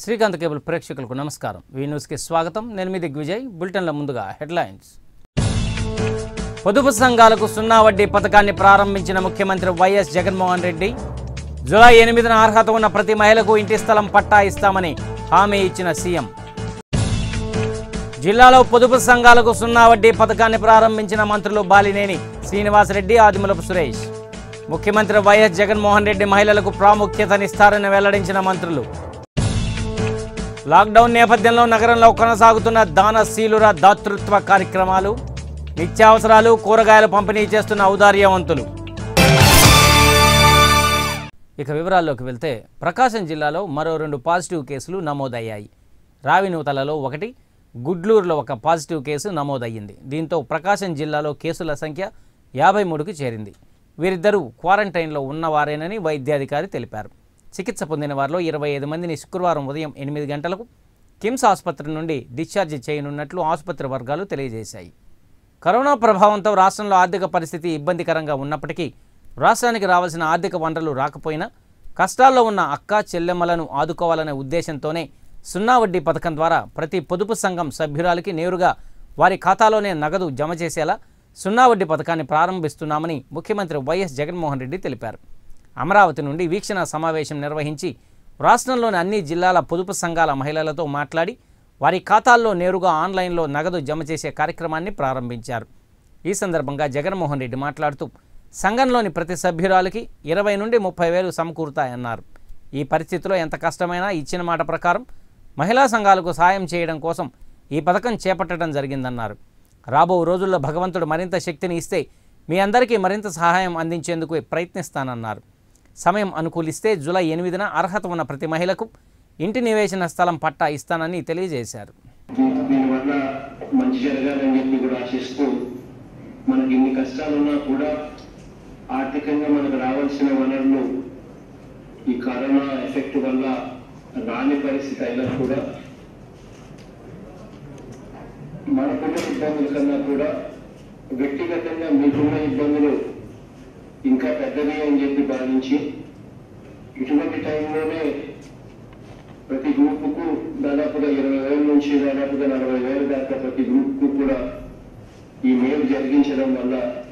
Srikanth cable ప్రేక్షకులకు నమస్కారం we న్యూస్కి స్వాగతం నేను మీ దిగ్విజయ్ బులెటిన్ల ముందుగా హెడ్లైన్స్ పొదుపు సంఘాలకు సున్నా వడ్డీ పథకాన్ని ప్రారంభించిన ముఖ్యమంత్రి వైఎస్ జగన్మోహన్ రెడ్డి జూలై ఎనిమిదిన అర్హత ఉన్న ప్రతి మహిళకు ఇంటి స్థలం పట్టా ఇస్తామని హామీ ఇచ్చిన సీఎం జిల్లాలో పొదుపు సంఘాలకు సున్నా వడ్డీ పథకాన్ని ప్రారంభించిన మంత్రులు బాలినేని శ్రీనివాసరెడ్డి ఆదిమూలపు సురేష్ ముఖ్యమంత్రి వైఎస్ జగన్మోహన్ రెడ్డి మహిళలకు ప్రాముఖ్యతనిస్తారని వెల్లడించిన మంత్రులు లాక్డౌన్ నేపథ్యంలో నగరంలో కొనసాగుతున్న దానశీలుర దాతృత్వ కార్యక్రమాలు నిత్యావసరాలు కూరగాయలు పంపిణీ చేస్తున్న ఔదార్యవంతులు ఇక వివరాల్లోకి వెళ్తే ప్రకాశం జిల్లాలో మరో రెండు పాజిటివ్ కేసులు నమోదయ్యాయి రావినూతలలో ఒకటి గుడ్లూరులో ఒక పాజిటివ్ కేసు నమోదయ్యింది దీంతో ప్రకాశం జిల్లాలో కేసుల సంఖ్య యాభై మూడుకు చేరింది వీరిద్దరూ క్వారంటైన్లో ఉన్నవారేనని వైద్యాధికారి తెలిపారు చికిత్స పొందిన వారిలో ఇరవై ఐదు మందిని శుక్రవారం ఉదయం ఎనిమిది గంటలకు కిమ్స్ ఆసుపత్రి నుండి డిశ్చార్జ్ చేయనున్నట్లు ఆసుపత్రి వర్గాలు తెలియజేశాయి కరోనా ప్రభావంతో రాష్ట్రంలో ఆర్థిక పరిస్థితి ఇబ్బందికరంగా ఉన్నప్పటికీ రాష్ట్రానికి రావాల్సిన ఆర్థిక వనరులు రాకపోయినా కష్టాల్లో ఉన్న అక్క చెల్లెమ్మలను ఆదుకోవాలనే ఉద్దేశంతోనే సున్నా వడ్డీ పథకం ద్వారా ప్రతి పొదుపు సంఘం సభ్యురాలికి నేరుగా వారి ఖాతాలోనే నగదు జమ చేసేలా సున్నా వడ్డీ పథకాన్ని ప్రారంభిస్తున్నామని ముఖ్యమంత్రి వైఎస్ జగన్మోహన్ రెడ్డి తెలిపారు అమరావతి నుండి వీక్షణ సమావేశం నిర్వహించి రాష్ట్రంలోని అన్ని జిల్లాల పొదుపు సంఘాల మహిళలతో మాట్లాడి వారి ఖాతాల్లో నేరుగా ఆన్లైన్లో నగదు జమ చేసే కార్యక్రమాన్ని ప్రారంభించారు ఈ సందర్భంగా జగన్మోహన్ రెడ్డి మాట్లాడుతూ సంఘంలోని ప్రతి సభ్యురాలికి ఇరవై నుండి ముప్పై వేలు సమకూరుతాయన్నారు ఈ పరిస్థితిలో ఎంత కష్టమైనా ఇచ్చిన మాట ప్రకారం మహిళా సంఘాలకు సాయం చేయడం కోసం ఈ పథకం చేపట్టడం జరిగిందన్నారు రాబో రోజుల్లో భగవంతుడు మరింత శక్తిని ఇస్తే మీ అందరికీ మరింత సహాయం అందించేందుకు ప్రయత్నిస్తానన్నారు సమయం అనుకూలిస్తే జూలై ఎనిమిదిన అర్హత ఉన్న ప్రతి మహిళకు ఇంటి నివేశన స్థలం పట్టా ఇస్తానని తెలియజేశారు దీ- దీనివల్ల మంచి జరగాలని చెప్పి కూడా ఆశిస్తూ మనకి ఇన్ని కష్టాలున్నా కూడా ఆర్థికంగా మనకు రావాల్సిన వనరులు ఈ కరోనా ఎఫెక్ట్ వల్ల రాని పరిస్థితి అయినా కూడా మనకున్న ఇబ్బందుల కన్నా కూడా వ్యక్తిగతంగా మీకున్న ఇబ్బందులు ఇంకా పెద్దవి అని చెప్పి భావించి ఇటువంటి టైంలోనే ప్రతి గ్రూపుకు దాదాపుగా ఇరవై వేల నుంచి దాదాపుగా నలభై వేల దాకా ప్రతి గ్రూప్కు కూడా ఈ మేలు జరిగించడం వల్ల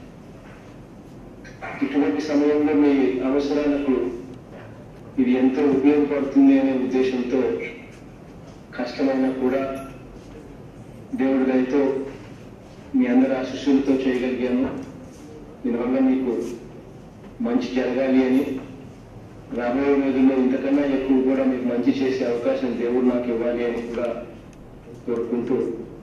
ఇటువంటి సమయంలో మీ అవసరాలకు ఇది ఎంతో ఉపయోగపడుతుంది అనే ఉద్దేశంతో కష్టమైనా కూడా దేవుడి దయతో మీ అందరి ఆశీస్సులతో చేయగలిగాను దీనివల్ల మీకు మంచి జరగాలి అని రాబోయే రోజుల్లో ఇంతకన్నా ఎక్కువ కూడా మీకు మంచి చేసే అవకాశం దేవుడు నాకు ఇవ్వాలి అని కూడా కోరుకుంటూ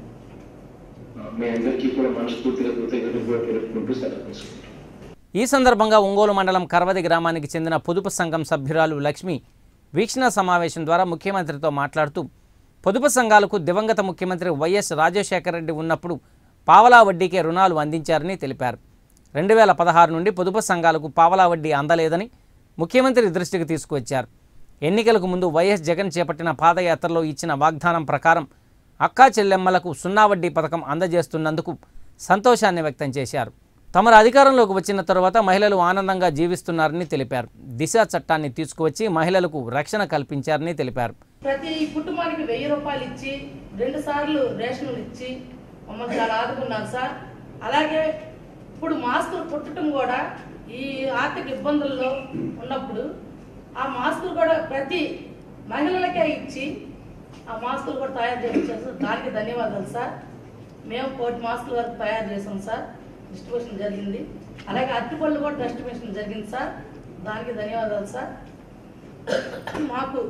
ఆ, మీ అందరికీ కూడా మనస్ఫూర్తిగా కృతజ్ఞతలు కూడా తెలుపుకుంటూ సెలవు తీసుకుంటాను ఈ సందర్భంగా ఒంగోలు మండలం కరవది గ్రామానికి చెందిన పొదుపు సంఘం సభ్యురాలు లక్ష్మి వీక్షణ సమావేశం ద్వారా ముఖ్యమంత్రితో మాట్లాడుతూ పొదుపు సంఘాలకు దివంగత ముఖ్యమంత్రి వైఎస్ రాజశేఖర రెడ్డి ఉన్నప్పుడు పావలా వడ్డీకే రుణాలు అందించారని తెలిపారు రెండు వేల పదహారు నుండి పొదుపు సంఘాలకు పావలా వడ్డీ అందలేదని ముఖ్యమంత్రి దృష్టికి తీసుకువచ్చారు ఎన్నికలకు ముందు వైఎస్ జగన్ చేపట్టిన పాదయాత్రలో ఇచ్చిన వాగ్దానం ప్రకారం అక్కా చెల్లెమ్మలకు సున్నా వడ్డీ పథకం అందజేస్తున్నందుకు సంతోషాన్ని వ్యక్తం చేశారు తమరు అధికారంలోకి వచ్చిన తరువాత మహిళలు ఆనందంగా జీవిస్తున్నారని తెలిపారు దిశ చట్టాన్ని తీసుకువచ్చి మహిళలకు రక్షణ కల్పించారని తెలిపారు ప్రతి కుటుంబానికి వెయ్యి రూపాయలు ఇచ్చి రెండు సార్లు రేషన్లు ఇచ్చి మమ్మల్ని చాలా ఆదుకున్నారు సార్ అలాగే ఇప్పుడు మాస్కులు కుట్టడం కూడా ఈ ఆర్థిక ఇబ్బందుల్లో ఉన్నప్పుడు ఆ మాస్కులు కూడా ప్రతి మహిళలకే ఇచ్చి ఆ మాస్కులు కూడా తయారు చేయించారు సార్ దానికి ధన్యవాదాలు సార్ మేము కోటి మాస్కుల వరకు తయారు చేసాం సార్ డిస్ట్రిబ్యూషన్ జరిగింది అలాగే అరటిపళ్ళు కూడా డిస్ట్రిబ్యూషన్ జరిగింది సార్ దానికి ధన్యవాదాలు సార్ మాకు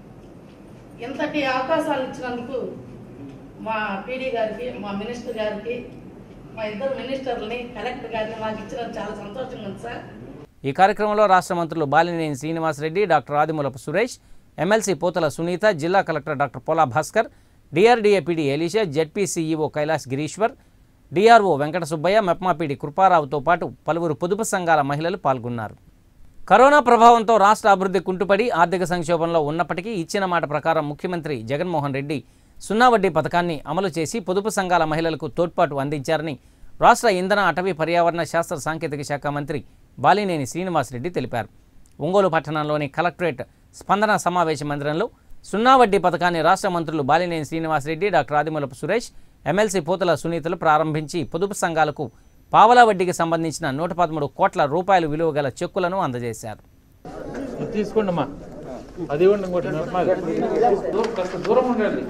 ఇంతటి అవకాశాలు ఇచ్చినందుకు మా పీడీ గారికి మా మినిస్టర్ గారికి మా ఇద్దరు మినిస్టర్లని కలెక్టర్ గారిని మాకు ఇచ్చినందుకు చాలా సంతోషంగా ఉంది సార్ ఈ కార్యక్రమంలో రాష్ట్ర మంత్రులు బాలినేని శ్రీనివాసరెడ్డి డాక్టర్ ఆదిమూలపు సురేష్ ఎమ్మెల్సీ పోతల సునీత జిల్లా కలెక్టర్ డాక్టర్ పోలా Bhaskar DRDA PD Elisha ZP CEO Kailash Gireeshwar DRO Venkata Subbaiah మెప్మాపీడి కృపారావుతో పాటు పలువురు పొదుపు సంఘాల మహిళలు పాల్గొన్నారు కరోనా ప్రభావంతో రాష్ట్ర అభివృద్ధి కుంటుపడి ఆర్థిక సంక్షోభంలో ఉన్నప్పటికీ ఇచ్చిన మాట ప్రకారం ముఖ్యమంత్రి జగన్మోహన్ రెడ్డి సున్నా వడ్డీ పథకాన్ని అమలు చేసి పొదుపు సంఘాల మహిళలకు తోడ్పాటు అందించారని రాష్ట్ర ఇంధన అటవీ పర్యావరణ శాస్త్ర సాంకేతిక శాఖ మంత్రి బాలినేని శ్రీనివాసరెడ్డి తెలిపారు ఒంగోలు పట్టణంలోని కలెక్టరేట్ స్పందన సమావేశ మందిరంలో సున్నా వడ్డీ పథకాన్ని రాష్ట్ర మంత్రులు బాలినేని శ్రీనివాసరెడ్డి డాక్టర్ ఆదిమూలపు సురేష్ ఎమ్మెల్సీ పూతల సునీతలు ప్రారంభించి పొదుపు సంఘాలకు పావలా వడ్డీకి సంబంధించిన నూట పదమూడు కోట్ల రూపాయల విలువ గల చెక్కులను అందజేశారు ఇది తీసుకోండి అమ్మా అది ఇవ్వండి ఇంకోటి నర్మాగా. దూరం కాస్త దూరం ఉండండి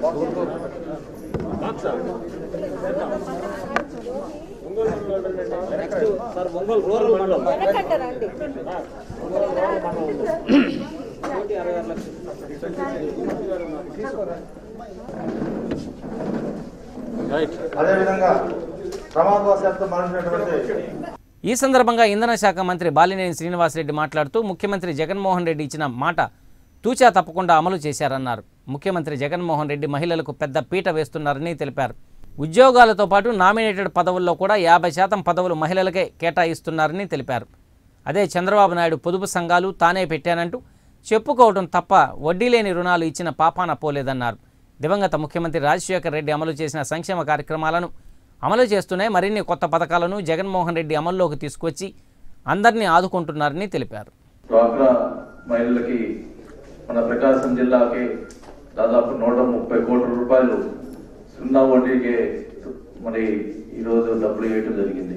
రైట్ అదేవిధంగా ప్రమాదవశాత్తు మరణించినటువంటి ఈ సందర్భంగా ఇంధన శాఖ మంత్రి బాలినేని శ్రీనివాసరెడ్డి మాట్లాడుతూ ముఖ్యమంత్రి జగన్మోహన్ రెడ్డి ఇచ్చిన మాట తూచా తప్పకుండా అమలు చేశారన్నారు ముఖ్యమంత్రి జగన్మోహన్ రెడ్డి మహిళలకు పెద్ద పీట వేస్తున్నారని తెలిపారు ఉద్యోగాలతో పాటు నామినేటెడ్ పదవుల్లో కూడా యాభై శాతం పదవులు మహిళలకే కేటాయిస్తున్నారని తెలిపారు అదే చంద్రబాబు నాయుడు పొదుపు సంఘాలు తానే పెట్టానంటూ చెప్పుకోవడం తప్ప వడ్డీ లేని రుణాలు ఇచ్చిన పాపాన పోలేదన్నారు దివంగత ముఖ్యమంత్రి రాజశేఖర్ రెడ్డి అమలు చేసిన సంక్షేమ కార్యక్రమాలను అమలు చేస్తూనే మరిన్ని కొత్త పథకాలను జగన్మోహన్ రెడ్డి అమల్లోకి తీసుకొచ్చి అందరినీ ఆదుకుంటున్నారని తెలిపారు డ్వాక్రా మహిళలకి మన ప్రకాశం జిల్లాకి దాదాపు నూట ముప్పై కోట్ల రూపాయలు సున్నా వడ్డీకే మరి ఈరోజు డబ్బులు ఇవ్వటం జరిగింది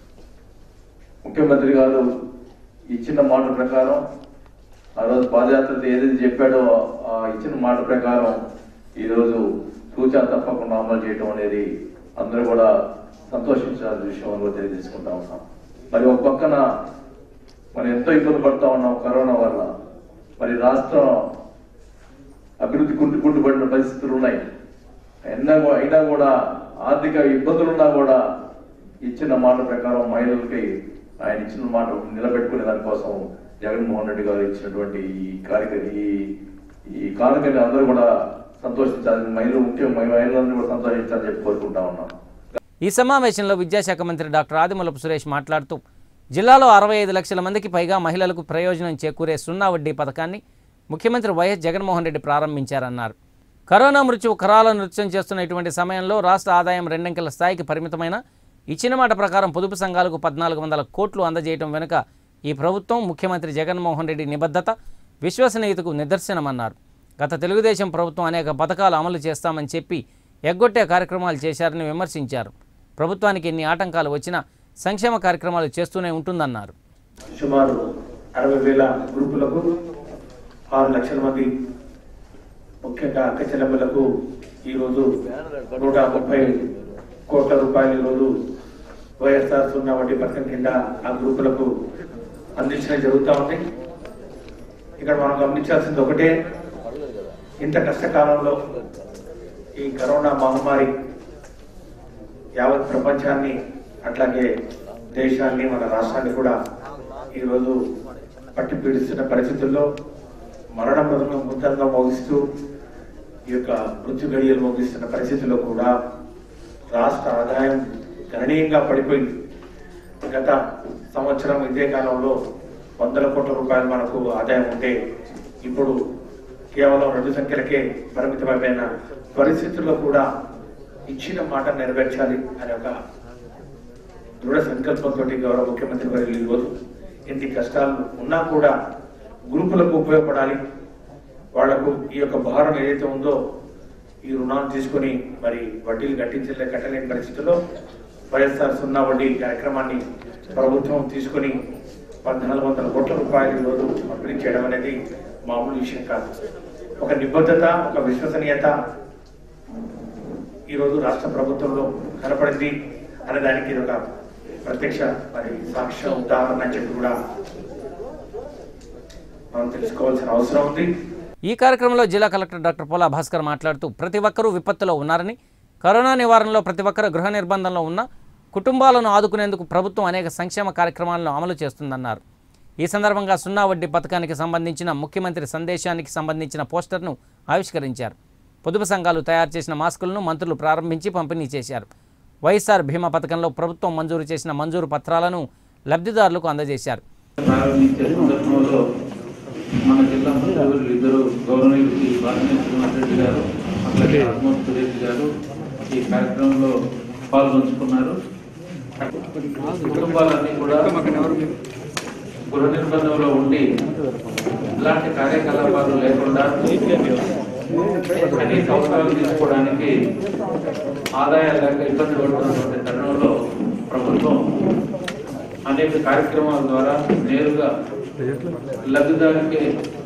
ముఖ్యమంత్రి గారు ఇచ్చిన మాట ప్రకారం ఆ రోజు పాదయాత్ర ఏదైతే చెప్పాడో ఆ ఇచ్చిన మాట ప్రకారం ఈరోజు సూచన తప్పకుండా అమలు చేయడం అనేది అందరూ కూడా సంతోషించాల్సిన విషయం అని కూడా తెలియజేసుకుంటా ఉన్నాం మరి ఒక పక్కన మరి ఎంతో ఇబ్బంది పడతా ఉన్నాం కరోనా వల్ల మరి రాష్ట్రం అభివృద్ధి కుంటు కుంటుపడిన పరిస్థితులు ఉన్నాయి అయినా కూ- అయినా కూడా ఆర్థిక ఇబ్బందులున్నా కూడా ఇచ్చిన మాట ప్రకారం మహిళలకి ఆయన ఇచ్చిన మాట నిలబెట్టుకునే దానికోసం జగన్మోహన్ రెడ్డి గారు ఇచ్చినటువంటి ఈ కార్యక్రమ ఈ ఈ కానుకని అందరూ కూడా సంతోషించాలి మహిళలు ముఖ్యంగా మహిళలందరూ కూడా సంతోషించాలని చెప్పి కోరుకుంటా ఉన్నాం ఈ సమావేశంలో విద్యాశాఖ మంత్రి డాక్టర్ ఆదిమూలపు సురేష్ మాట్లాడుతూ జిల్లాలో అరవై ఐదు లక్షల మందికి పైగా మహిళలకు ప్రయోజనం చేకూరే సున్నా వడ్డీ పథకాన్ని ముఖ్యమంత్రి వైఎస్ జగన్మోహన్ రెడ్డి ప్రారంభించారన్నారు కరోనా మృత్యువు ఖరాల నృత్యం చేస్తున్న ఇటువంటి సమయంలో రాష్ట్ర ఆదాయం రెండంకెల స్థాయికి పరిమితమైన ఇచ్చిన మాట ప్రకారం పొదుపు సంఘాలకు పద్నాలుగు వందల కోట్లు అందజేయడం వెనుక ఈ ప్రభుత్వం ముఖ్యమంత్రి జగన్మోహన్ రెడ్డి నిబద్ధత విశ్వసనీయతకు నిదర్శనమన్నారు గత తెలుగుదేశం ప్రభుత్వం అనేక పథకాలు అమలు చేస్తామని చెప్పి ఎగ్గొట్టే కార్యక్రమాలు చేశారని విమర్శించారు ప్రభుత్వానికి ఎన్ని ఆటంకాలు వచ్చినా సంక్షేమ కార్యక్రమాలు చేస్తూనే ఉంటుందన్నారు సుమారు అరవై వేల గ్రూపులకు ఆరు లక్షల మంది ముఖ్యంగా అక్క చెల్లెమ్మలకు ఈరోజు నూట ముప్పై కోట్ల రూపాయలు ఈరోజు వైఎస్ఆర్ సున్నా వడ్డీ పథకం కింద ఆ గ్రూపులకు అందించడం జరుగుతూ ఉంది ఇక్కడ మనం గమనించాల్సింది ఒకటే ఇంత కష్టకాలంలో ఈ కరోనా మహమ్మారి యావత్ ప్రపంచాన్ని అట్లాగే దేశాన్ని మన రాష్ట్రాన్ని కూడా ఈరోజు పట్టి పీడిస్తున్న పరిస్థితుల్లో మరణ మృదంగం ముద్దంగా మోగిస్తూ ఈ యొక్క మృత్యు గడియలు మోగిస్తున్న పరిస్థితుల్లో కూడా రాష్ట్ర ఆదాయం గణనీయంగా పడిపోయింది గత సంవత్సరం ఇదే కాలంలో వందల కోట్ల రూపాయలు మనకు ఆదాయం ఉంటే ఇప్పుడు కేవలం రెండు సంఖ్యలకే పరిమితమైపోయిన పరిస్థితుల్లో కూడా ఇచ్చిన మాట నెరవేర్చాలి అనే ఒక దృఢ సంకల్పంతో గౌరవ ముఖ్యమంత్రి వర్యులు ఈరోజు ఎన్ని కష్టాలు ఉన్నా కూడా గ్రూపులకు ఉపయోగపడాలి వాళ్లకు ఈ యొక్క భారం ఏదైతే ఉందో ఈ రుణాలు తీసుకొని మరి వడ్డీలు కట్టించలే కట్టలేని పరిస్థితుల్లో వైఎస్ఆర్ సున్నా వడ్డీ కార్యక్రమాన్ని ప్రభుత్వం తీసుకొని పద్నాలుగు వందల కోట్ల రూపాయలు ఈరోజు పంపిణీ చేయడం అనేది మామూలు విషయం కాదు ఒక నిబద్ధత ఒక విశ్వసనీయత ఈరోజు రాష్ట్ర ప్రభుత్వంలో కనపడింది అనే దానికి ఇది ఒక ప్రత్యక్ష మరి సాక్ష్య ఉదాహరణ అని చెప్పి కూడా మనం తెలుసుకోవాల్సిన అవసరం ఉంది ఈ కార్యక్రమంలో జిల్లా కలెక్టర్ డాక్టర్ పోలా భాస్కర్ మాట్లాడుతూ ప్రతి ఒక్కరూ విపత్తులో ఉన్నారని కరోనా నివారణలో ప్రతి ఒక్కరూ గృహ నిర్బంధంలో ఉన్న కుటుంబాలను ఆదుకునేందుకు ప్రభుత్వం అనేక సంక్షేమ కార్యక్రమాలను అమలు చేస్తుందన్నారు ఈ సందర్భంగా సున్నా వడ్డీ పథకానికి సంబంధించిన ముఖ్యమంత్రి సందేశానికి సంబంధించిన పోస్టర్ను ఆవిష్కరించారు పొదుపు సంఘాలు తయారు చేసిన మాస్కులను మంత్రులు ప్రారంభించి పంపిణీ చేశారు వైఎస్ఆర్ బీమా పథకంలో ప్రభుత్వం మంజూరు చేసిన మంజూరు పత్రాలను లబ్ధిదారులకు అందజేశారు ప్రారంభించే సందర్భంలో మన జిల్లా మంత్రులు ఇద్దరు గౌరవనీయులు శ్రీ బాలినేని శ్రీనివాసరెడ్డి గారు అట్లాగే ఆత్మూర్తి సురేష్ గారు ఈ కార్యక్రమంలో పాల్గొంచుకున్నారు కుటుంబాలన్నీ కూడా గృహ నిర్బంధంలో ఉండి ఇలాంటి కార్యకలాపాలు లేకుండా అనేక అవసరాలు తీసుకోవడానికి ఆదాయాలు లేక ఇబ్బంది పడుతున్నటువంటి తరుణంలో ప్రభుత్వం అనేక కార్యక్రమాల ద్వారా నేరుగా లబ్ధిదారునికి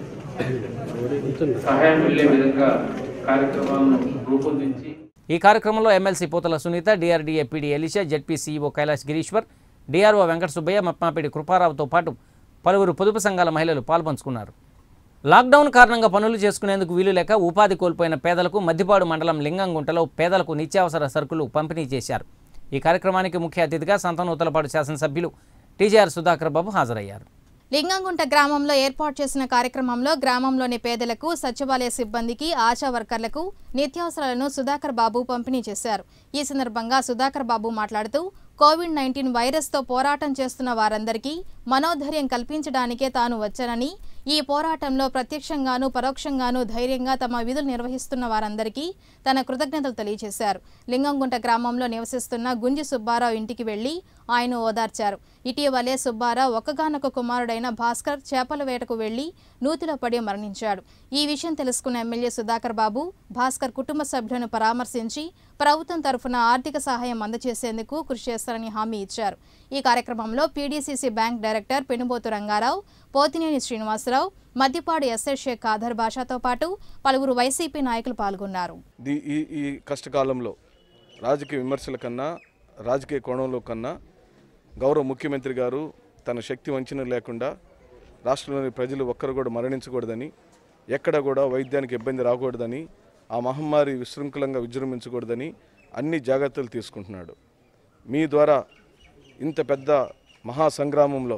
సహాయం వెళ్లే విధంగా కార్యక్రమాలను రూపొందించి ఈ కార్యక్రమంలో MLC Pothula Sunitha DRDA PD Elisha ZP CEO Kailash Gireeshwar DRO Venkata Subbaiah MEPMA PD కృపారావుతో పాటు పలువురు పొదుపు సంఘాల మహిళలు పాల్పంచుకున్నారు లాక్డౌన్ కారణంగా పనులు చేసుకునేందుకు వీలు లేక ఉపాధి కోల్పోయిన పేదలకు మద్దిపాడు మండలం లింగంగుంటలో పేదలకు నిత్యావసర సరుకులు పంపిణీ చేశారు ఈ కార్యక్రమానికి ముఖ్య అతిథిగా సంతానూతలపాడు శాసనసభ్యులు టీజేఆర్ సుధాకర్ బాబు హాజరయ్యారు లింగంగుంట గ్రామంలో ఏర్పాటు చేసిన కార్యక్రమంలో గ్రామంలోని పేదలకు సచివాలయ సిబ్బందికి ఆశా వర్కర్లకు నిత్యావసరాలను సుధాకర్ బాబు పంపిణీ చేశారు ఈ సందర్భంగా సుధాకర్ బాబు మాట్లాడుతూ కోవిడ్ నైన్టీన్ వైరస్తో పోరాటం చేస్తున్న వారందరికీ మనోధైర్యం కల్పించడానికే తాను వచ్చానని ఈ పోరాటంలో ప్రత్యక్షంగాను పరోక్షంగాను ధైర్యంగా తమ విధులు నిర్వహిస్తున్న వారందరికీ తన కృతజ్ఞతలు తెలియజేశారు లింగంగుంట గ్రామంలో నివసిస్తున్న గుంజి సుబ్బారావు ఇంటికి వెళ్లి ఆయన ఓదార్చారు ఇటీవలే సుబ్బారావు ఒక్కగానొక కుమారుడైన భాస్కర్ చేపల వేటకు వెళ్లి నూతిలో పడి మరణించాడు ఈ విషయం తెలుసుకున్న ఎమ్మెల్యే సుధాకర్ బాబు భాస్కర్ కుటుంబ సభ్యులను పరామర్శించి ప్రభుత్వం తరఫున ఆర్థిక సహాయం అందజేసేందుకు కృషి చేస్తారని హామీ ఇచ్చారు ఈ కార్యక్రమంలో PDCC bank director పెనుబోతు Rangarao Pothineni Srinivasarao Maddipadu SI Sheikh Khader బాషాతో పాటు పలువురు వైసీపీ నాయకులు పాల్గొన్నారు దీ ఈ ఈ కష్టకాలంలో రాజకీయ విమర్శల కన్నా రాజకీయ కోణంలో కన్నా గౌరవ ముఖ్యమంత్రి గారు తన శక్తి వంచన లేకుండా రాష్ట్రంలోని ప్రజలు ఒక్కరు కూడా మరణించకూడదని ఎక్కడ కూడా వైద్యానికి ఇబ్బంది రాకూడదని ఆ మహమ్మారి విశృంఖలంగా విజృంభించకూడదని అన్ని జాగ్రత్తలు తీసుకుంటున్నాడు మీ ద్వారా ఇంత పెద్ద మహా సంగ్రామంలో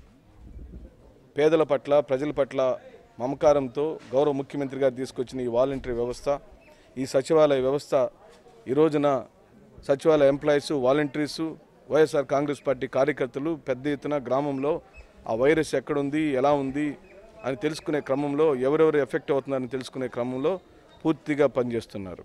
పేదల పట్ల ప్రజల పట్ల మమకారంతో గౌరవ ముఖ్యమంత్రి గారు తీసుకొచ్చిన ఈ వాలంటరీ వ్యవస్థ ఈ సచివాలయ వ్యవస్థ ఈ రోజున సచివాలయ employees volunteers YSR Congress party కార్యకర్తలు పెద్ద ఎత్తున గ్రామంలో ఆ వైరస్ ఎక్కడుంది ఎలా ఉంది అని తెలుసుకునే క్రమంలో ఎవరెవరు ఎఫెక్ట్ అవుతున్నారని తెలుసుకునే క్రమంలో పూర్తిగా పనిచేస్తున్నారు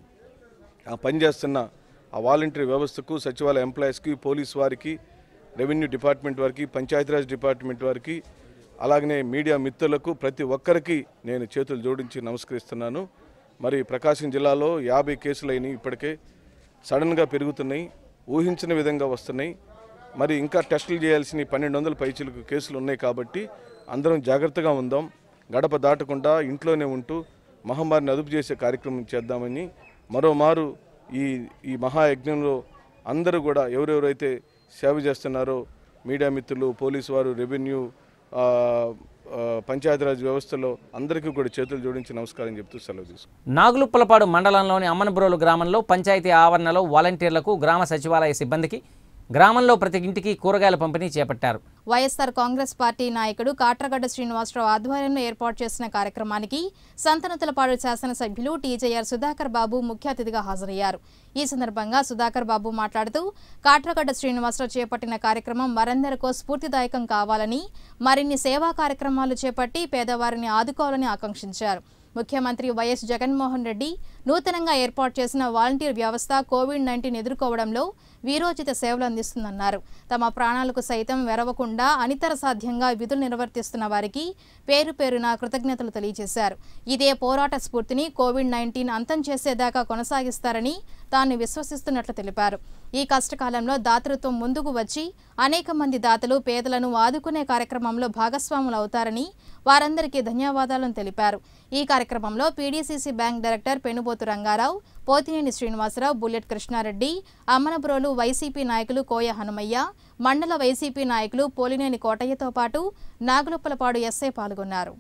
ఆ పనిచేస్తున్న ఆ వాలంటరీ వ్యవస్థకు సచివాలయ ఎంప్లాయీస్కి పోలీస్ వారికి రెవెన్యూ డిపార్ట్మెంట్ వారికి పంచాయతీరాజ్ డిపార్ట్మెంట్ వారికి అలాగనే మీడియా మిత్రులకు ప్రతి ఒక్కరికి నేను చేతులు జోడించి నమస్కరిస్తున్నాను మరి ప్రకాశం జిల్లాలో యాభై కేసులైనవి ఇప్పటికే సడన్గా పెరుగుతున్నాయి ఊహించిన విధంగా వస్తున్నాయి మరి ఇంకా టెస్టులు చేయాల్సిన పన్నెండు వందల పైచీలకు కేసులు ఉన్నాయి కాబట్టి అందరం జాగ్రత్తగా ఉందాం గడప దాటకుండా ఇంట్లోనే ఉంటూ మహమ్మారిని అదుపు చేసే కార్యక్రమం చేద్దామని మరోమారు ఈ ఈ మహాయజ్ఞంలో అందరూ కూడా ఎవరెవరైతే సేవ చేస్తున్నారో మీడియా మిత్రులు పోలీసు వారు రెవెన్యూ ఆ, ఆ, పంచాయతీరాజ్ వ్యవస్థలో అందరికీ కూడా చేతులు జోడించి నమస్కారం చెప్తూ సెలవు తీసుకుంటాను నాగులుప్పలపాడు మండలంలోని అమ్మనబ్రోలు గ్రామంలో పంచాయతీ ఆవరణలో వాలంటీర్లకు గ్రామ సచివాలయ సిబ్బందికి గ్రామంలో ప్రతి ఇంటికి కూరగాయల పంపిణీ చేపట్టారు వైఎస్ఆర్ కాంగ్రెస్ పార్టీ నాయకుడు కాట్రగడ్డ శ్రీనివాసరావు ఆధ్వర్యంలో ఏర్పాటు చేసిన కార్యక్రమానికి సంతనతులపాడు శాసనసభ్యులు టీజేఆర్ సుధాకర్ బాబు ముఖ్య అతిథిగా హాజరయ్యారు ఈ సందర్భంగా సుధాకర్ బాబు మాట్లాడుతూ కాట్రగడ్డ శ్రీనివాసరావు చేపట్టిన కార్యక్రమం మరందరికో స్ఫూర్తిదాయకం కావాలని మరిన్ని సేవా కార్యక్రమాలు చేపట్టి పేదవారిని ఆదుకోవాలని ఆకాంక్షించారు ముఖ్యమంత్రి వైఎస్ జగన్మోహన్ రెడ్డి నూతనంగా ఏర్పాటు చేసిన వాలంటీర్ వ్యవస్థ కోవిడ్ నైన్టీన్ ఎదుర్కోవడంలో వీరోచిత సేవలు అందిస్తుందన్నారు తమ ప్రాణాలకు సైతం వెరవకుండా అనితర సాధ్యంగా విధులు నిర్వర్తిస్తున్న వారికి పేరు పేరున కృతజ్ఞతలు తెలియజేశారు ఇదే పోరాట స్ఫూర్తిని కోవిడ్ నైన్టీన్ అంతం చేసేదాకా కొనసాగిస్తారని తాను విశ్వసిస్తున్నట్లు తెలిపారు ఈ కష్టకాలంలో దాతృత్వం ముందుకు వచ్చి అనేక మంది దాతలు పేదలను ఆదుకునే కార్యక్రమంలో భాగస్వాములు అవుతారని వారందరికీ ధన్యవాదాలను తెలిపారు ఈ కార్యక్రమంలో PDCC bank director పెనుబోతు Rangarao Pothineni Srinivasarao bullet Krishna Reddy Ammanabrolu YCP నాయకులు కోయ హనుమయ్య మండల వైసీపీ నాయకులు పోలినేని కోటయ్యతో పాటు నాగులప్పలపాడు ఎస్ఐ పాల్గొన్నారు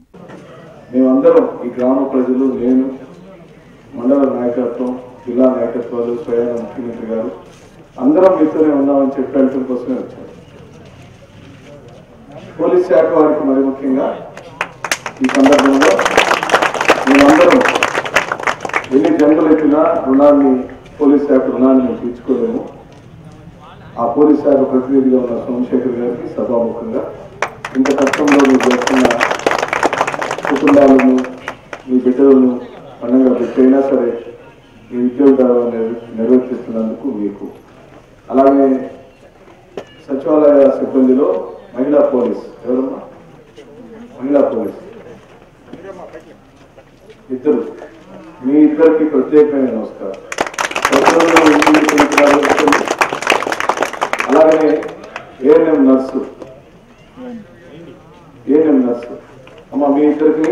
మేమందరం ఈ గ్రామ ప్రజలు నేను మండల నాయకత్వం జిల్లా నాయకత్వాలు స్వయాన ముఖ్యమంత్రి గారు అందరం మీతోనే ఉన్నామని చెప్పి వెళ్ళటం కోసమే వచ్చారు పోలీస్ శాఖ వారికి మరి ముఖ్యంగా ఈ సందర్భంలో మేమందరం ఎన్ని జన్మలు ఎత్తినా రుణాన్ని పోలీస్ శాఖ రుణాన్ని మేము తీర్చుకోలేము ఆ పోలీస్ శాఖ ప్రతినిధిగా ఉన్న సోమశేఖర్ గారికి సభాముఖంగా ఇంత కష్టంలో మీరు చేస్తున్న కుటుంబాలను మీ బిడ్డలను పండుగ పెట్టైనా సరే మీ ఉద్యోగాలు అనేవి నిర్వర్తిస్తున్నందుకు మీకు అలాగే సచివాలయ సిబ్బందిలో మహిళా పోలీస్ ఎవరమ్మా మహిళా పోలీస్ ఇద్దరు మీ ఇద్దరికి ప్రత్యేకమైన నమస్కారం ప్రజలలో ఇంటికి పిలిచినారు వ్యక్తులు. అలాగనే ఏఎన్ఎం నర్సు ఏఎన్ఎం నర్సు అమ్మ మీ ఇద్దరికి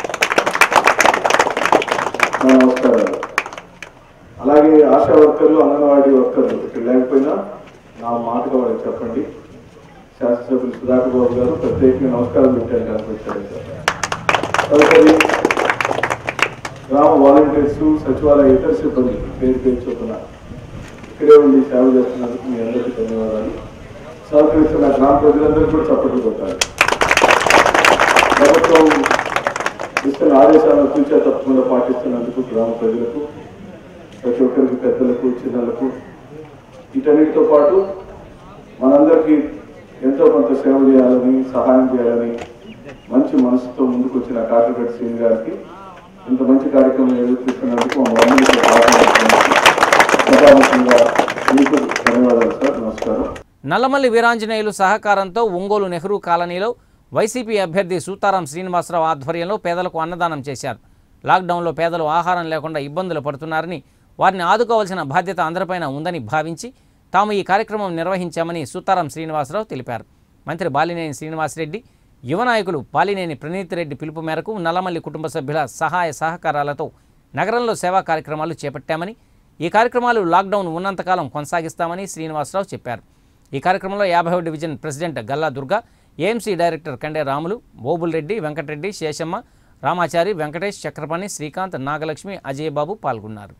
నా నమస్కారాలు అలాగే ఆశా వర్కర్లు అంగన్వాడీ వర్కర్లు ఇక్కడ లేకపోయినా నా మాటగా వాళ్ళకి చెప్పండి శాసనసభ్యులు సుధాకర్ బాబు గారు ప్రత్యేకంగా నమస్కారం పెట్టారు కనిపించారు తదుపరి గ్రామ వాలంటీర్స్ సచివాలయ ఇతర సిబ్బంది పేరు పేరు చొప్పున ఇక్కడే ఉండి సేవ చేస్తున్నందుకు మీ అందరికీ ధన్యవాదాలు సహకరిస్తున్న గ్రామ ప్రజలందరికీ కూడా చప్పట్లు కొట్టాలి ప్రభుత్వం ఇస్తున్న ఆదేశాలను తూచా తప్పకుండా పాటిస్తున్నందుకు గ్రామ ప్రజలకు ప్రతి ఒక్కరికి పెద్దలకు చిన్నలకు వీటన్నిటితో పాటు మనందరికీ ఎంతో కొంత సేవ చేయాలని సహాయం చేయాలని మంచి మనసుతో ముందుకు వచ్చిన కాకరగడ్డ శ్రీని గారికి ఇంత మంచి కార్యక్రమం నిర్వహిస్తున్నందుకు మా అందరికీ సభాముఖంగా మీకు ధన్యవాదాలు సార్ నమస్కారం నల్లమల్లి వీరాంజనేయులు సహకారంతో ఒంగోలు నెహ్రూ కాలనీలో వైసీపీ అభ్యర్థి సూతారాం శ్రీనివాసరావు ఆధ్వర్యంలో పేదలకు అన్నదానం చేశారు లాక్డౌన్లో పేదలు ఆహారం లేకుండా ఇబ్బందులు పడుతున్నారని వారిని ఆదుకోవాల్సిన బాధ్యత అందరిపైన ఉందని భావించి తాము ఈ కార్యక్రమం నిర్వహించామని సూతారాం శ్రీనివాసరావు తెలిపారు మంత్రి బాలినేని శ్రీనివాసరెడ్డి యువ నాయకులు బాలినేని ప్రణీత్ రెడ్డి పిలుపు మేరకు నల్లమల్లి కుటుంబ సభ్యుల సహాయ సహకారాలతో నగరంలో సేవా కార్యక్రమాలు చేపట్టామని ఈ కార్యక్రమాలు లాక్డౌన్ ఉన్నంతకాలం కొనసాగిస్తామని శ్రీనివాసరావు చెప్పారు ఈ కార్యక్రమంలో యాభై division president Galla Durga AMC director Kande Ramulu Bobul Reddy Venkatareddy Seshamma Ramachari Venkatesh Chakrapani Srikanth Nagalakshmi Ajay Babu పాల్గొన్నారు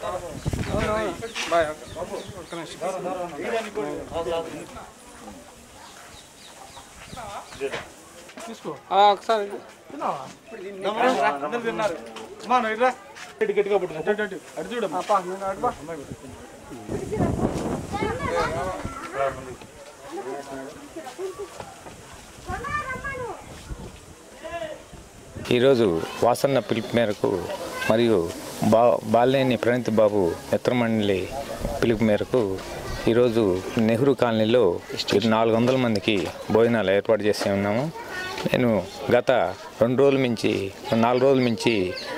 ఈరోజు వాసన్న పిలుపు మేరకు మరియు బా బాలేని ప్రణీత్ బాబు మిత్రమండలి పిలుపు మేరకు ఈరోజు నెహ్రూ కాలనీలో నాలుగు వందల మందికి భోజనాలు ఏర్పాటు చేసి ఉన్నాము నేను గత రెండు రోజుల మించి నాలుగు రోజుల మించి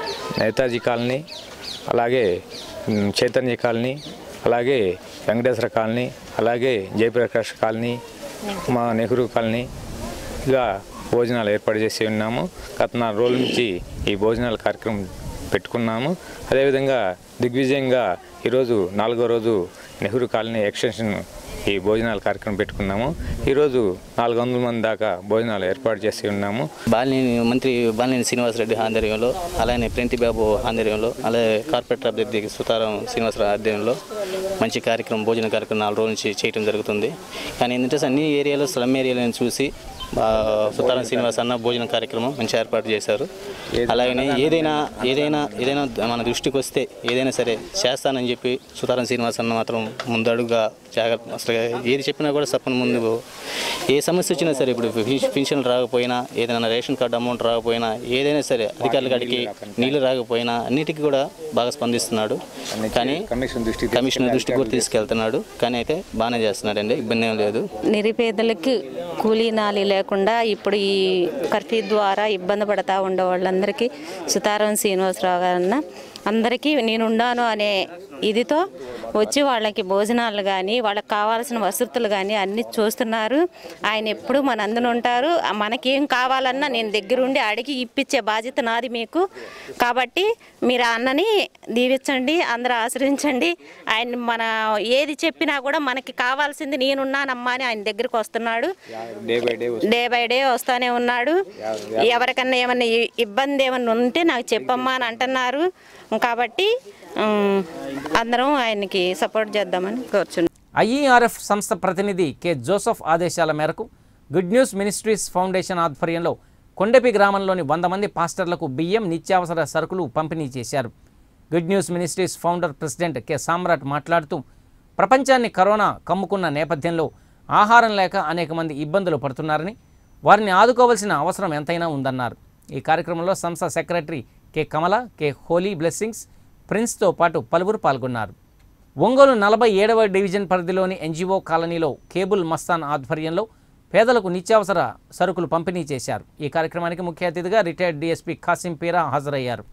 నేతాజీ కాలనీ అలాగే మ్, చైతన్య కాలనీ అలాగే వెంకటేశ్వర కాలనీ అలాగే జయప్రకాష్ కాలనీ మా నెహ్రూ కాలనీ గా భోజనాలు ఏర్పాటు చేసి ఉన్నాము గత నాలుగు రోజుల నుంచి ఈ భోజనాల కార్యక్రమం పెట్టుకున్నాము అదేవిధంగా దిగ్విజయంగా ఈరోజు నాలుగో రోజు నెహ్రూ కాలనీ ఎక్స్టెన్షన్ ఈ భోజనాల కార్యక్రమం పెట్టుకున్నాము ఈరోజు నాలుగు వందల మంది దాకా భోజనాలు ఏర్పాటు చేసి ఉన్నాము బాలినేని మంత్రి బాలినేని శ్రీనివాసరెడ్డి ఆధ్వర్యంలో అలానే ప్రింటి బాబు ఆధ్వర్యంలో అలాగే కార్పొరేటర్ అభ్యర్థి సుతారం శ్రీనివాసరావు ఆధ్వర్యంలో మంచి కార్యక్రమం భోజన కార్యక్రమం నాలుగు రోజుల నుంచి చేయడం జరుగుతుంది కానీ ఏంటంటే అన్ని ఏరియాలో స్లమ్ ఏరియాలను చూసి ఆ, సుతారం శ్రీనివాస్ అన్న భోజన కార్యక్రమం మంచి ఏర్పాటు చేశారు అలాగనే ఏదైనా ఏదైనా ఏదైనా మన దృష్టికి వస్తే ఏదైనా సరే చేస్తానని చెప్పి సుతారం శ్రీనివాస్ అన్న మాత్రం ముందడుగా జాగ్రత్త అసలు ఏది చెప్పినా కూడా సప్పని ముందు ఏ సమస్య వచ్చినా సరే ఇప్పుడు పెన్షన్- పెన్షన్ రాకపోయినా ఏదైనా రేషన్ కార్డు అమౌంట్ రాకపోయినా ఏదైనా సరే అధికారుల కాడికి నీళ్లు రాకపోయినా అన్నిటికీ కూడా బాగా స్పందిస్తున్నాడు కానీ కమిషన్ దృష్టికి కమిషనర్ దృష్టికి కూడా తీసుకెళ్తున్నాడు కానీ అయితే బాగానే చేస్తున్నాడండి ఇబ్బంది ఏం లేదు నిరుపేదలకి కూలీ నాలి లేకుండా ఇప్పుడు ఈ కర్ఫ్యూ ద్వారా ఇబ్బంది పడతా ఉండే వాళ్ళందరికీ సుతారం శ్రీనివాసరావు గారన్న అందరికీ నేనున్నాను అనే ఇదితో వచ్చి వాళ్ళకి భోజనాలు కానీ వాళ్ళకి కావాల్సిన వసతులు కానీ అన్నీ చూస్తున్నారు ఆయన ఎప్పుడు మన అందున ఉంటారు ఆ మనకేం కావాలన్నా నేను దగ్గరుండి అడిగి ఇప్పించే బాధ్యత నాది మీకు కాబట్టి మీరు ఆ అన్నని దీవించండి అందరూ ఆశ్రయించండి ఆయన మన ఏది చెప్పినా కూడా మనకి కావాల్సింది నేనున్నానమ్మా అని ఆయన దగ్గరికి వస్తున్నాడు day by day day by day వస్తానే ఉన్నాడు ఎవరికన్నా ఏమన్నా ఇ- ఇబ్బంది ఏమన్నా ఉంటే నాకు చెప్పమ్మా అని అంటున్నారు కాబట్టి ఉమ్, అందరం ఆయనకి సపోర్ట్ చేద్దామని కోరుచున్నాం ఐఈఆర్ఎఫ్ సంస్థ ప్రతినిధి కె జోసఫ్ ఆదేశాల మేరకు గుడ్ న్యూస్ మినిస్ట్రీస్ ఫౌండేషన్ ఆధ్వర్యంలో కొండపి గ్రామంలోని వంద మంది పాస్టర్లకు బియ్యం నిత్యావసర సరుకులు పంపిణీ చేశారు good news ministries founder president K Samrat మాట్లాడుతూ ప్రపంచాన్ని కరోనా కమ్ముకున్న నేపథ్యంలో ఆహారం లేక అనేక మంది ఇబ్బందులు పడుతున్నారని వారిని ఆదుకోవాల్సిన అవసరం ఎంతైనా ఉందన్నారు ఈ కార్యక్రమంలో సంస్థ secretary K Kamala K Holy Blessings ప్రిన్స్తో పాటు పలువురు పాల్గొన్నారు ఒంగోలు నలభై ఏడవ డివిజన్ పరిధిలోని ఎన్జిఓ కాలనీలో కేబుల్ మస్తాన్ ఆధ్వర్యంలో పేదలకు నిత్యావసర సరుకులు పంపిణీ చేశారు ఈ కార్యక్రమానికి ముఖ్య అతిథిగా రిటైర్డ్ డీఎస్పీ ఖాసిం పీరా హాజరయ్యారు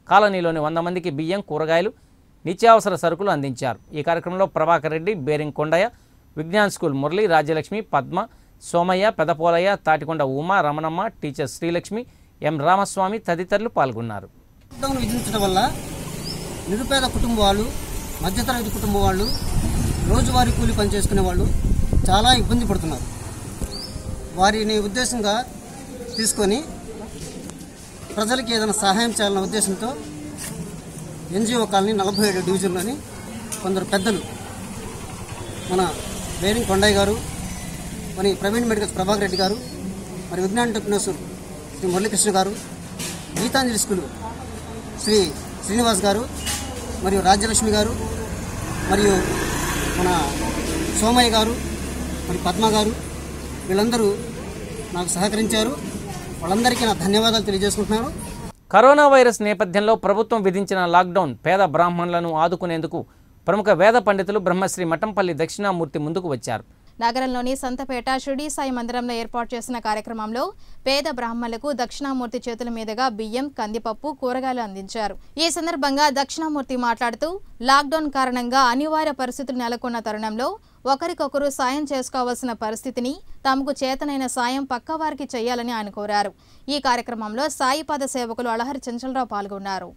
కాలనీలోని వంద మందికి బియ్యం కూరగాయలు నిత్యావసర సరుకులు అందించారు ఈ కార్యక్రమంలో ప్రభాకర్ రెడ్డి బేరింగ్ Kondaiah Vignan school Murali Rajyalakshmi Padma Somaiah Pedapolaiah Tatikonda Uma Ramanamma teacher Srilakshmi M Ramaswamy తదితరులు పాల్గొన్నారు లాక్డౌన్ విధించడం వల్ల నిరుపేద కుటుంబ వాళ్ళు మధ్యతరగతి కుటుంబ వాళ్ళు రోజువారీ కూలి పని చేసుకునే వాళ్ళు చాలా ఇబ్బంది పడుతున్నారు వారిని ఉద్దేశంగా తీసుకొని ప్రజలకి ఏదైనా సహాయం చేయాలన్న ఉద్దేశంతో ఎన్జిఓ కాలనీ నలభై ఏడు డివిజన్లోని కొందరు పెద్దలు మన బేరింగ్ కొండయ్య గారు మరి ప్రవీణ్ మెడికల్స్ ప్రభాకర్ రెడ్డి గారు మరి విజ్ఞాన టెక్నోస్ శ్రీ మురళీకృష్ణ గారు గీతాంజలి స్కూల్ శ్రీ శ్రీనివాస్ గారు మరియు రాజ్యలక్ష్మి గారు మరియు మన సోమయ్య గారు మరి పద్మ గారు వీళ్ళందరూ నాకు సహకరించారు వాళ్ళందరికీ నా ధన్యవాదాలు తెలియజేసుకుంటున్నాను కరోనా వైరస్ నేపథ్యంలో ప్రభుత్వం విధించిన లాక్డౌన్ పేద బ్రాహ్మణులను ఆదుకునేందుకు ప్రముఖ వేద పండితులు బ్రహ్మశ్రీ మఠంపల్లి దక్షిణామూర్తి ముందుకు వచ్చారు నగరంలోని సంతపేట షిరిడి సాయి మందిరంలో ఏర్పాటు చేసిన కార్యక్రమంలో పేద బ్రాహ్మణులకు దక్షిణామూర్తి చేతుల మీదుగా బియ్యం కందిపప్పు కూరగాయలు అందించారు ఈ సందర్భంగా దక్షిణామూర్తి మాట్లాడుతూ లాక్డౌన్ కారణంగా అనివార్య పరిస్థితులు నెలకొన్న తరుణంలో ఒకరికొకరు సాయం చేసుకోవాల్సిన పరిస్థితిని తమకు చేతనైన సాయం పక్కవారికి చేయాలని ఆయన కోరారు ఈ కార్యక్రమంలో సాయిపాద సేవకులు అళహరి చెంచలరావు పాల్గొన్నారు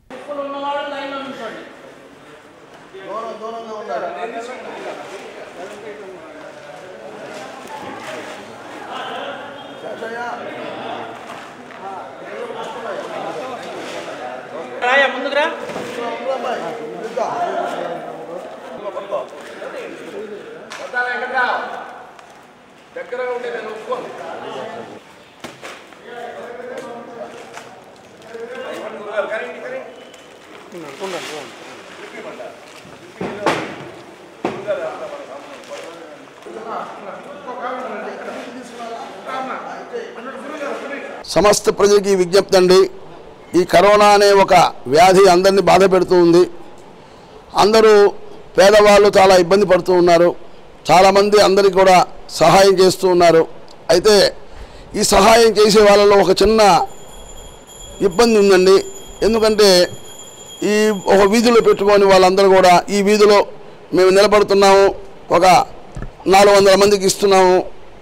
రాయా ముందుకురా దగ్గరగా ఉంటే నేను ఒప్పుకోను సమస్త ప్రజలకి విజ్ఞప్తి అండి ఈ కరోనా అనే ఒక వ్యాధి అందరినీ బాధ పెడుతూ ఉంది అందరూ పేదవాళ్ళు చాలా ఇబ్బంది పడుతూ ఉన్నారు చాలామంది అందరికీ కూడా సహాయం చేస్తూ ఉన్నారు అయితే ఈ సహాయం చేసే వాళ్ళలో ఒక చిన్న ఇబ్బంది ఉందండి ఎందుకంటే ఈ ఒక వీధిలో పెట్టుకొని వాళ్ళందరూ కూడా ఈ వీధిలో మేము నిలబడుతున్నాము ఒక నాలుగు వందల మందికి ఇస్తున్నాము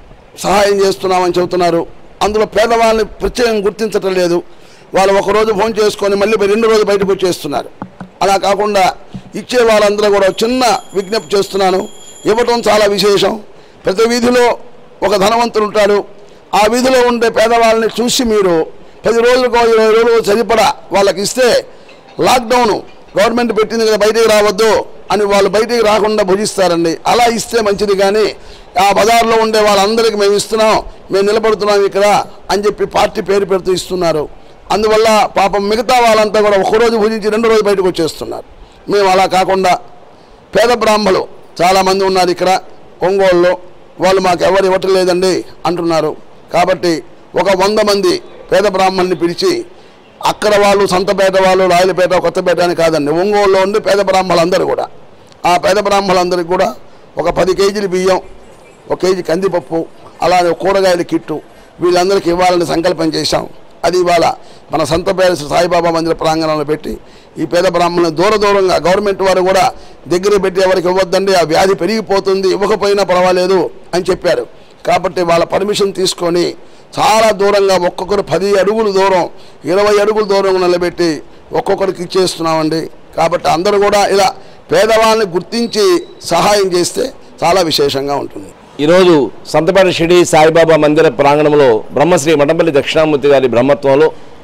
సహాయం చేస్తున్నామని చెబుతున్నారు అందులో పేదవాళ్ళని ప్రత్యేకంగా గుర్తించటం లేదు వాళ్ళు ఒకరోజు ఫోన్ చేసుకొని మళ్ళీ రెండు రోజులు బయటకు వచ్చేస్తున్నారు అలా కాకుండా ఇచ్చే వాళ్ళందరూ కూడా చిన్న విజ్ఞప్తి చేస్తున్నాను ఇవ్వటం చాలా విశేషం ప్రతి వీధిలో ఒక ధనవంతుడు ఉంటాడు ఆ వీధిలో ఉండే పేదవాళ్ళని చూసి మీరు పది రోజులకో ఇరవై రోజులు సరిపడా వాళ్ళకి ఇస్తే లాక్డౌన్ గవర్నమెంట్ పెట్టింది కదా బయటికి రావద్దు అని వాళ్ళు బయటికి రాకుండా భుజిస్తారండి అలా ఇస్తే మంచిది కానీ ఆ బజార్లో ఉండే వాళ్ళందరికీ మేము ఇస్తున్నాం మేము నిలబడుతున్నాం ఇక్కడ అని చెప్పి పార్టీ పేరు పెడుతూ ఇస్తున్నారు అందువల్ల పాపం మిగతా వాళ్ళంతా కూడా ఒకరోజు భుజించి రెండు రోజులు బయటకు వచ్చేస్తున్నారు మేము అలా కాకుండా పేద బ్రాహ్మలు చాలామంది ఉన్నారు ఇక్కడ ఒంగోలులో వాళ్ళు మాకు ఎవరు ఇవ్వటం లేదండి అంటున్నారు కాబట్టి ఒక వంద మంది పేద బ్రాహ్మణ్ణి పిలిచి అక్కడ వాళ్ళు సంతపేట వాళ్ళు రాయలపేట కొత్తపేట అని కాదండి ఒంగోలులో ఉండి పేద బ్రాహ్మణులందరూ కూడా ఆ పేద బ్రాహ్మణులందరికీ కూడా ఒక పది కేజీలు బియ్యం ఒక కేజీ కందిపప్పు అలానే కూరగాయల కిట్టు వీళ్ళందరికీ ఇవ్వాలని సంకల్పం చేశాం అది ఇవాళ మన సంతపేట సాయిబాబా మందిర ప్రాంగణంలో పెట్టి ఈ పేద బ్రాహ్మణులను దూర దూరంగా గవర్నమెంట్ వారు కూడా దగ్గర పెట్టి ఎవరికి ఇవ్వద్దండి ఆ వ్యాధి పెరిగిపోతుంది ఇవ్వకపోయినా పర్వాలేదు అని చెప్పారు కాబట్టి వాళ్ళ పర్మిషన్ తీసుకొని చాలా దూరంగా ఒక్కొక్కరు పది అడుగులు దూరం ఇరవై అడుగుల దూరం నిలబెట్టి ఒక్కొక్కరికి ఇచ్చేస్తున్నామండి కాబట్టి అందరూ కూడా ఇలా పేదవాళ్ళని గుర్తించి సహాయం చేస్తే చాలా విశేషంగా ఉంటుంది ఈరోజు సంతపేట షిడి సాయిబాబా మందిర ప్రాంగణంలో బ్రహ్మశ్రీ మఠంపల్లి దక్షిణామూర్తి గారి బ్రహ్మత్వంలో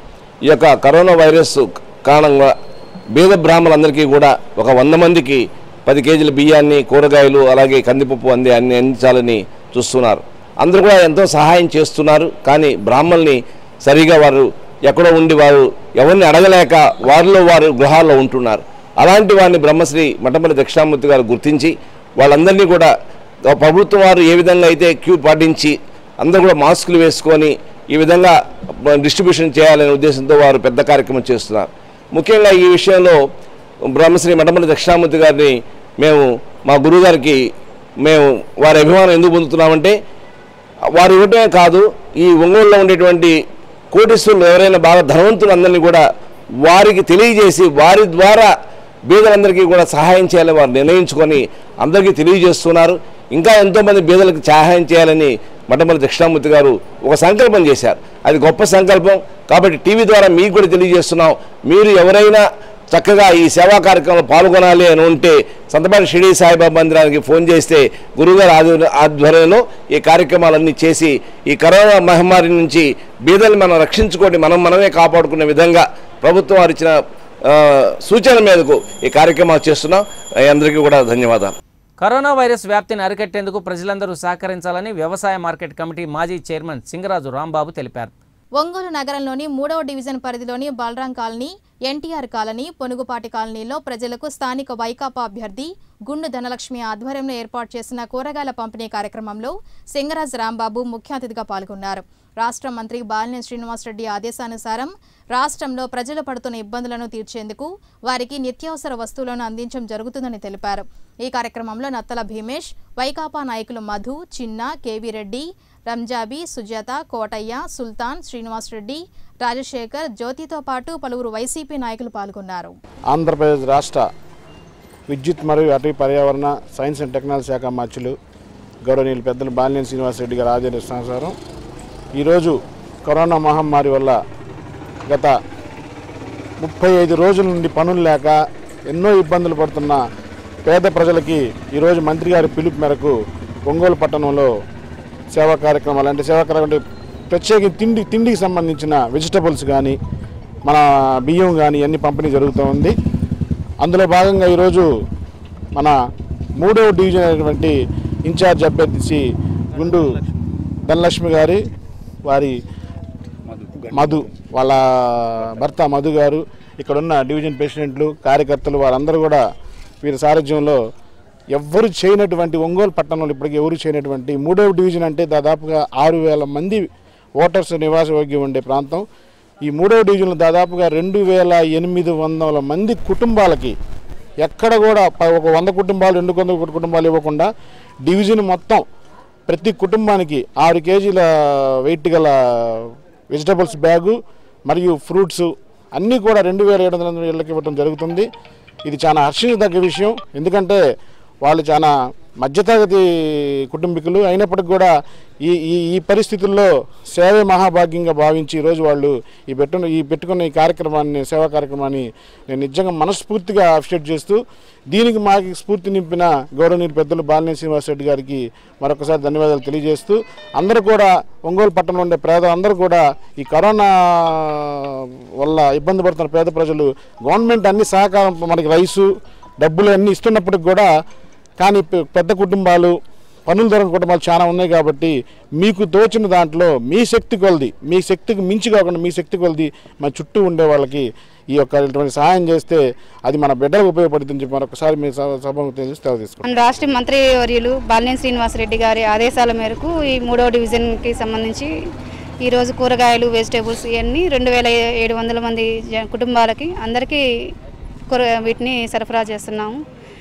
ఈ యొక్క కరోనా వైరస్ కారణంగా బీద బ్రాహ్మణులందరికీ కూడా ఒక వంద మందికి పది కేజీల బియ్యాన్ని కూరగాయలు అలాగే కందిపప్పు అంది అన్ని అందించాలని చూస్తున్నారు అందరూ కూడా ఎంతో సహాయం చేస్తున్నారు కానీ బ్రాహ్మణుల్ని సరిగా వారు ఎక్కడో ఉండి వారు ఎవరిని అడగలేక వారిలో వారు గృహాల్లో ఉంటున్నారు అలాంటి వారిని బ్రహ్మశ్రీ మఠంపల్లి దక్షిణామూర్తి గారు గుర్తించి వాళ్ళందరినీ కూడా ప్రభుత్వం వారు ఏ విధంగా అయితే క్యూ పాటించి అందరూ కూడా మాస్కులు వేసుకొని ఈ విధంగా డిస్ట్రిబ్యూషన్ చేయాలనే ఉద్దేశంతో వారు పెద్ద కార్యక్రమం చేస్తున్నారు ముఖ్యంగా ఈ విషయంలో బ్రహ్మశ్రీ మఠంపల్లి దక్షిణామూర్తి గారిని మేము మా గురువుగారికి మేము వారి అభిమానం ఎందుకు పొందుతున్నామంటే వారు ఇవ్వటమే కాదు ఈ ఒంగోలులో ఉండేటువంటి కోటీశ్వరులు ఎవరైనా బాగా ధనవంతులు అందరినీ కూడా వారికి తెలియజేసి వారి ద్వారా బీదలందరికీ కూడా సహాయం చేయాలని వారు నిర్ణయించుకొని అందరికీ తెలియజేస్తున్నారు ఇంకా ఎంతోమంది బీదలకు సహాయం చేయాలని మఠమల్లి దక్షిణామూర్తి గారు ఒక సంకల్పం చేశారు అది గొప్ప సంకల్పం కాబట్టి టీవీ ద్వారా మీకు కూడా తెలియజేస్తున్నాం మీరు ఎవరైనా చక్కగా ఈ సేవా కార్యక్రమంలో పాల్గొనాలి అని ఉంటే సంతపాటి షిరిడి సాయిబాబా మందిరానికి ఫోన్ చేస్తే గురుగారు ఆధ్వర్య- ఆధ్వర్యంలో ఈ కార్యక్రమాలన్నీ చేసి ఈ కరోనా మహమ్మారి నుంచి బీదలు మనం రక్షించుకోండి మనం మనమే కాపాడుకునే విధంగా ప్రభుత్వం వారు ఇచ్చిన ఆ, సూచన మేరకు ఈ కార్యక్రమాలు చేస్తున్నాం అందరికీ కూడా ధన్యవాదాలు కరోనా వైరస్ వ్యాప్తిని అరికట్టేందుకు ప్రజలందరూ సహకరించాలని వ్యవసాయ మార్కెట్ కమిటీ మాజీ చైర్మన్ సింగరాజు రాంబాబు తెలిపారు ఒంగోలు నగరంలోని మూడవ డివిజన్ పరిధిలోని Balaram colony NTR colony Ponugupati కాలనీలో ప్రజలకు స్థానిక వైకాపా అభ్యర్థి గుండు ధనలక్ష్మి ఆధ్వర్యంలో ఏర్పాటు చేసిన కూరగాయల పంపిణీ కార్యక్రమంలో సింగరాజ్ రాంబాబు ముఖ్య అతిథిగా పాల్గొన్నారు రాష్ట్ర మంత్రి బాలినేని శ్రీనివాసరెడ్డి ఆదేశానుసారం రాష్ట్రంలో ప్రజలు పడుతున్న ఇబ్బందులను తీర్చేందుకు వారికి నిత్యావసర వస్తువులను అందించడం జరుగుతుందని తెలిపారు ఈ కార్యక్రమంలో నత్తల భీమేష్ వైకాపా నాయకులు మధు చిన్న కేవీ రెడ్డి రంజాబీ సుజాత కోటయ్య సుల్తాన్ శ్రీనివాసరెడ్డి రాజశేఖర్ జ్యోతితో పాటు పలువురు వైసీపీ నాయకులు పాల్గొన్నారు ఆంధ్రప్రదేశ్ రాష్ట్ర విద్యుత్ మరియు అటవీ పర్యావరణ సైన్స్ అండ్ టెక్నాలజీ శాఖ మార్చులు గౌరవనీయులు పెద్దలు బాలినేని శ్రీనివాసరెడ్డి గారి ఆదేశానుసారం ఈరోజు కరోనా మహమ్మారి వల్ల గత ముప్పై ఐదు రోజుల నుండి పనులు లేక ఎన్నో ఇబ్బందులు పడుతున్న పేద ప్రజలకి ఈరోజు మంత్రి గారి పిలుపు మేరకు ఒంగోలు పట్టణంలో సేవా కార్యక్రమాలు అంటే సేవా కార్యక్రమం అంటే ప్రత్యేకించి తిండి తిండికి సంబంధించిన వెజిటబుల్స్ కానీ మన బియ్యం కానీ అన్ని పంపిణీ జరుగుతూ ఉంది అందులో భాగంగా ఈరోజు మన మూడవ డివిజన్ అయినటువంటి ఇన్ఛార్జ్ అభ్యర్థి గుండు ధనలక్ష్మి గారి వారి మధు వాళ్ళ భర్త మధు గారు ఇక్కడున్న డివిజన్ ప్రెసిడెంట్లు కార్యకర్తలు వారందరూ కూడా వీరి సారథ్యంలో ఎవ్వరు చేయనటువంటి ఒంగోలు పట్టణంలో ఇప్పటికీ ఎవరు చేయనటువంటి మూడవ డివిజన్ అంటే దాదాపుగా ఆరు వేల మంది ఓటర్స్ నివాసయోగ్యం ఉండే ప్రాంతం ఈ మూడవ డివిజన్లో దాదాపుగా రెండు వేల ఎనిమిది వందల మంది కుటుంబాలకి ఎక్కడ కూడా ప- ఒక వంద కుటుంబాలు రెండు వందల కుటుంబాలు ఇవ్వకుండా డివిజన్ మొత్తం ప్రతి కుటుంబానికి ఆరు కేజీల వెయిట్ గల వెజిటబుల్స్ బ్యాగు మరియు ఫ్రూట్స్ అన్నీ కూడా రెండు వేల ఏడు వందల ఇళ్ళకి ఇవ్వడం జరుగుతుంది ఇది చాలా హర్షించదగ్గ విషయం ఎందుకంటే వాళ్ళు చాలా మధ్యతరగతి కుటుంబీకులు అయినప్పటికీ కూడా ఈ ఈ ఈ పరిస్థితుల్లో సేవే మహాభాగ్యంగా భావించి ఈరోజు వాళ్ళు ఈ పెట్టు ఈ పెట్టుకున్న ఈ కార్యక్రమాన్ని సేవా కార్యక్రమాన్ని నేను నిజంగా మనస్ఫూర్తిగా అప్రిషియేట్ చేస్తూ దీనికి మాకు స్ఫూర్తి నింపిన గౌరవనీయులు పెద్దలు బాలినేని శ్రీనివాసరెడ్డి గారికి మరొకసారి ధన్యవాదాలు తెలియజేస్తూ అందరూ కూడా ఒంగోలు పట్టణంలో ఉండే పేదలందరూ కూడా ఈ కరోనా వల్ల ఇబ్బంది పడుతున్న పేద ప్రజలు గవర్నమెంట్ అన్ని సహకారం మనకి రైసు డబ్బులు అన్నీ ఇస్తున్నప్పటికి కూడా కానీ పె- పెద్ద కుటుంబాలు పనులు దొరకని కుటుంబాలు చాలా ఉన్నాయి కాబట్టి మీకు తోచిన దాంట్లో మీ శక్తి కొలది మీ శక్తికి మించి కాకుండా మీ శక్తి కొలది మన చుట్టూ ఉండే వాళ్ళకి ఈ యొక్క ఇటువంటి సహాయం చేస్తే అది మన బిడ్డలకు ఉపయోగపడుతుందని చెప్పి మరొకసారి మీ సభ సభకు తెలిసి తీసుకుంటాం మన రాష్ట్ర మంత్రి వర్యులు బాలినేని శ్రీనివాసరెడ్డి గారి ఆదేశాల మేరకు ఈ మూడవ డివిజన్కి సంబంధించి ఈరోజు కూరగాయలు వెజిటేబుల్స్ ఇవన్నీ రెండు వేల ఏడు వందల మంది జ- కుటుంబాలకి అందరికీ కూర వీటిని సరఫరా చేస్తున్నాము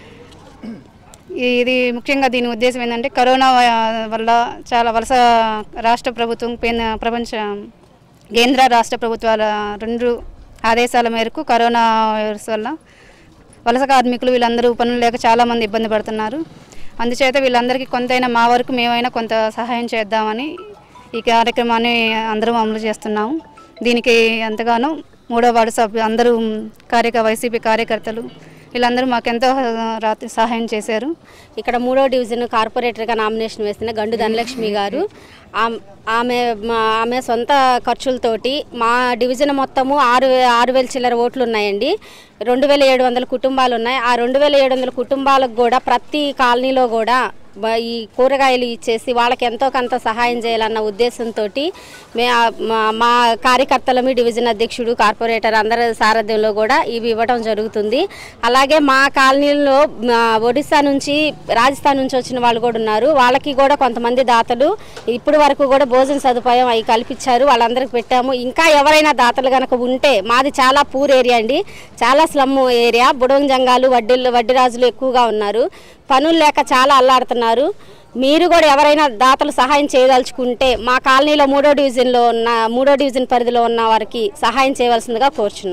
ఇది ముఖ్యంగా దీని ఉద్దేశం ఏంటంటే కరోనా వ- వల్ల చాలా వలస రాష్ట్ర ప్రభుత్వం కేంద్ర- ప్రపంచ కేంద్ర రాష్ట్ర ప్రభుత్వాల రెండు ఆదేశాల మేరకు కరోనా వైరస్ వల్ల వలస కార్మికులు వీళ్ళందరూ పనులు లేక చాలామంది ఇబ్బంది పడుతున్నారు అందుచేత వీళ్ళందరికీ కొంతైనా మా వరకు మేమైనా కొంత సహాయం చేద్దామని ఈ కార్యక్రమాన్ని అందరం అమలు చేస్తున్నాము దీనికి ఎంతగానో మూడో వార్డు సభ్యు అందరూ కార్యక వైసీపీ కార్యకర్తలు వీళ్ళందరూ మాకెంతో రాత్రి సహాయం చేశారు ఇక్కడ మూడో డివిజన్ కార్పొరేటర్గా నామినేషన్ వేసిన గండు ధనలక్ష్మి గారు ఆమ్- ఆమె మా- ఆమె సొంత ఖర్చులతోటి మా డివిజన్ మొత్తము ఆరు వే- ఆరు వేల చిల్లర ఓట్లు ఉన్నాయండి రెండు వేల ఏడు వందల కుటుంబాలు ఉన్నాయి ఆ రెండు వేల ఏడు వందల కుటుంబాలకు కూడా ప్రతి కాలనీలో కూడా బ- ఈ కూరగాయలు ఇచ్చేసి వాళ్ళకి ఎంతో కొంత సహాయం చేయాలన్న ఉద్దేశంతో మే ఆ- మా- మా కార్యకర్తలమి డివిజన్ అధ్యక్షుడు కార్పొరేటర్ అందరి సారథ్యంలో కూడా ఇవి ఇవ్వడం జరుగుతుంది అలాగే మా కాలనీలో మా ఒడిశా నుంచి రాజస్థాన్ నుంచి వచ్చిన వాళ్ళు కూడా ఉన్నారు వాళ్ళకి కూడా కొంతమంది దాతలు ఇప్పుడు వరకు కూడా భోజన సదుపాయం అవి కల్పించారు వాళ్ళందరికి పెట్టాము ఇంకా ఎవరైనా దాతలు కనుక ఉంటే మాది చాలా పూర్ ఏరియా అండి చాలా స్లమ్ ఏరియా బుడవం జంగాలు వడ్డీలు వడ్డీరాజులు ఎక్కువగా ఉన్నారు పనులు లేక చాలా అల్లాడుతున్నారు మీరు కూడా ఎవరైనా దాతలు సహాయం చేయదలుచుకుంటే మా కాలనీలో మూడో డివిజన్లో ఉన్న మూడో డివిజన్ పరిధిలో ఉన్న వారికి సహాయం చేయవలసిందిగా కోరుచున్నాం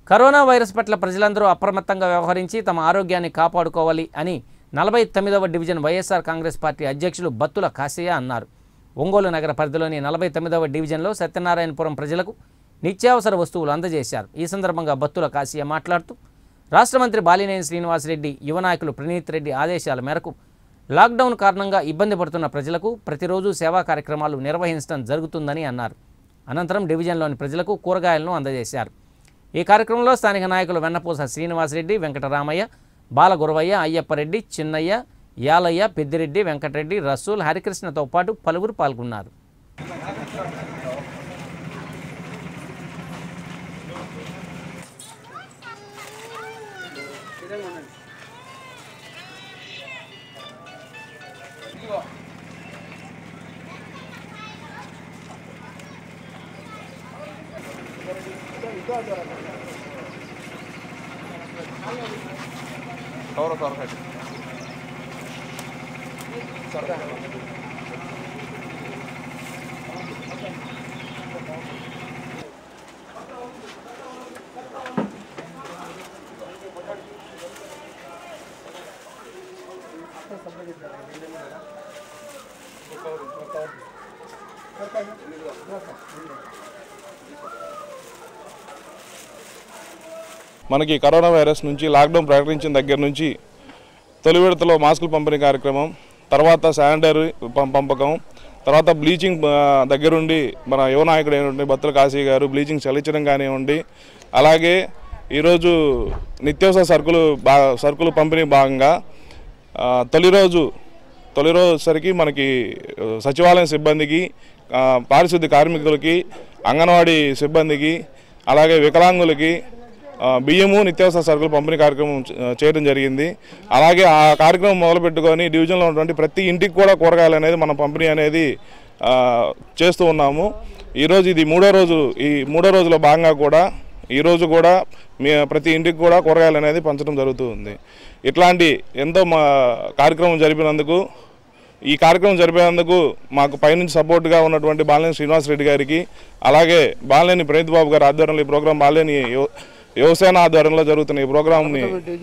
కరోనా వైరస్ పట్ల ప్రజలందరూ అప్రమత్తంగా వ్యవహరించి తమ ఆరోగ్యాన్ని కాపాడుకోవాలి అని నలభై తొమ్మిదవ డివిజన్ వైఎస్ఆర్ కాంగ్రెస్ పార్టీ అధ్యక్షులు బత్తుల కాశయ్య అన్నారు ఒంగోలు నగర పరిధిలోని నలభై తొమ్మిదవ డివిజన్లో సత్యనారాయణపురం ప్రజలకు నిత్యావసర వస్తువులు అందజేశారు ఈ సందర్భంగా బత్తుల కాశయ్య మాట్లాడుతూ రాష్ట్ర మంత్రి బాలినేని శ్రీనివాసరెడ్డి యువ నాయకులు ప్రణీత్ రెడ్డి ఆదేశాల మేరకు లాక్డౌన్ కారణంగా ఇబ్బంది పడుతున్న ప్రజలకు ప్రతిరోజు సేవా కార్యక్రమాలు నిర్వహించడం జరుగుతుందని అన్నారు అనంతరం డివిజన్లోని ప్రజలకు కూరగాయలను అందజేశారు ఈ కార్యక్రమంలో స్థానిక నాయకులు వెన్నపూస శ్రీనివాసరెడ్డి వెంకటరామయ్య బాలగురవయ్య అయ్యప్పరెడ్డి చిన్నయ్య యాలయ్య పెద్దిరెడ్డి వెంకటరెడ్డి రసూల్ హరికృష్ణతో పాటు పలువురు పాల్గొన్నారు మనకి కరోనా వైరస్ నుంచి లాక్డౌన్ ప్రకటించిన దగ్గర నుంచి తొలి విడతలో మాస్కుల పంపిణీ కార్యక్రమం తర్వాత శానిటరీ పం- పంపకం తర్వాత బ్లీచింగ్ ఆ, దగ్గరుండి మన యువ నాయకుడు అయినటువంటి బత్తుల కాశీ గారు బ్లీచింగ్ చలించడం కానివ్వండి అలాగే ఈరోజు నిత్యావసర సరుకులు బా సరుకులు పంపిణీ భాగంగా ఆ, తొలి రోజు తొలి రోజు సరికి మనకి ఆ, సచివాలయం సిబ్బందికి ఆ, పారిశుద్ధ్య కార్మికులకి అంగన్వాడీ సిబ్బందికి అలాగే వికలాంగులకి ఆ, బియ్యము నిత్యావసర సరుకులు పంపిణీ కార్యక్రమం చే- చేయడం జరిగింది అలాగే ఆ కార్యక్రమం మొదలుపెట్టుకొని డివిజన్లో ఉన్నటువంటి ప్రతి ఇంటికి కూడా కూరగాయలు అనేది మనం పంపిణీ అనేది ఆ, చేస్తూ ఉన్నాము ఈరోజు ఇది మూడో రోజు ఈ మూడో రోజులో భాగంగా కూడా ఈరోజు కూడా మీ ప్రతి ఇంటికి కూడా కూరగాయలు అనేది పంచడం జరుగుతూ ఉంది ఇట్లాంటి ఎంతో మా కార్యక్రమం జరిపినందుకు ఈ కార్యక్రమం జరిపేందుకు మాకు పైనుంచి సపోర్ట్గా ఉన్నటువంటి బాలినేని శ్రీనివాస్ రెడ్డి గారికి అలాగే బాలినేని ప్రణీత్ బాబు గారి ఆధ్వర్యంలో ఈ ప్రోగ్రాం బాలినేని యువ యువసేన ఆధ్వర్యంలో జరుగుతున్న ఈ ప్రోగ్రాంని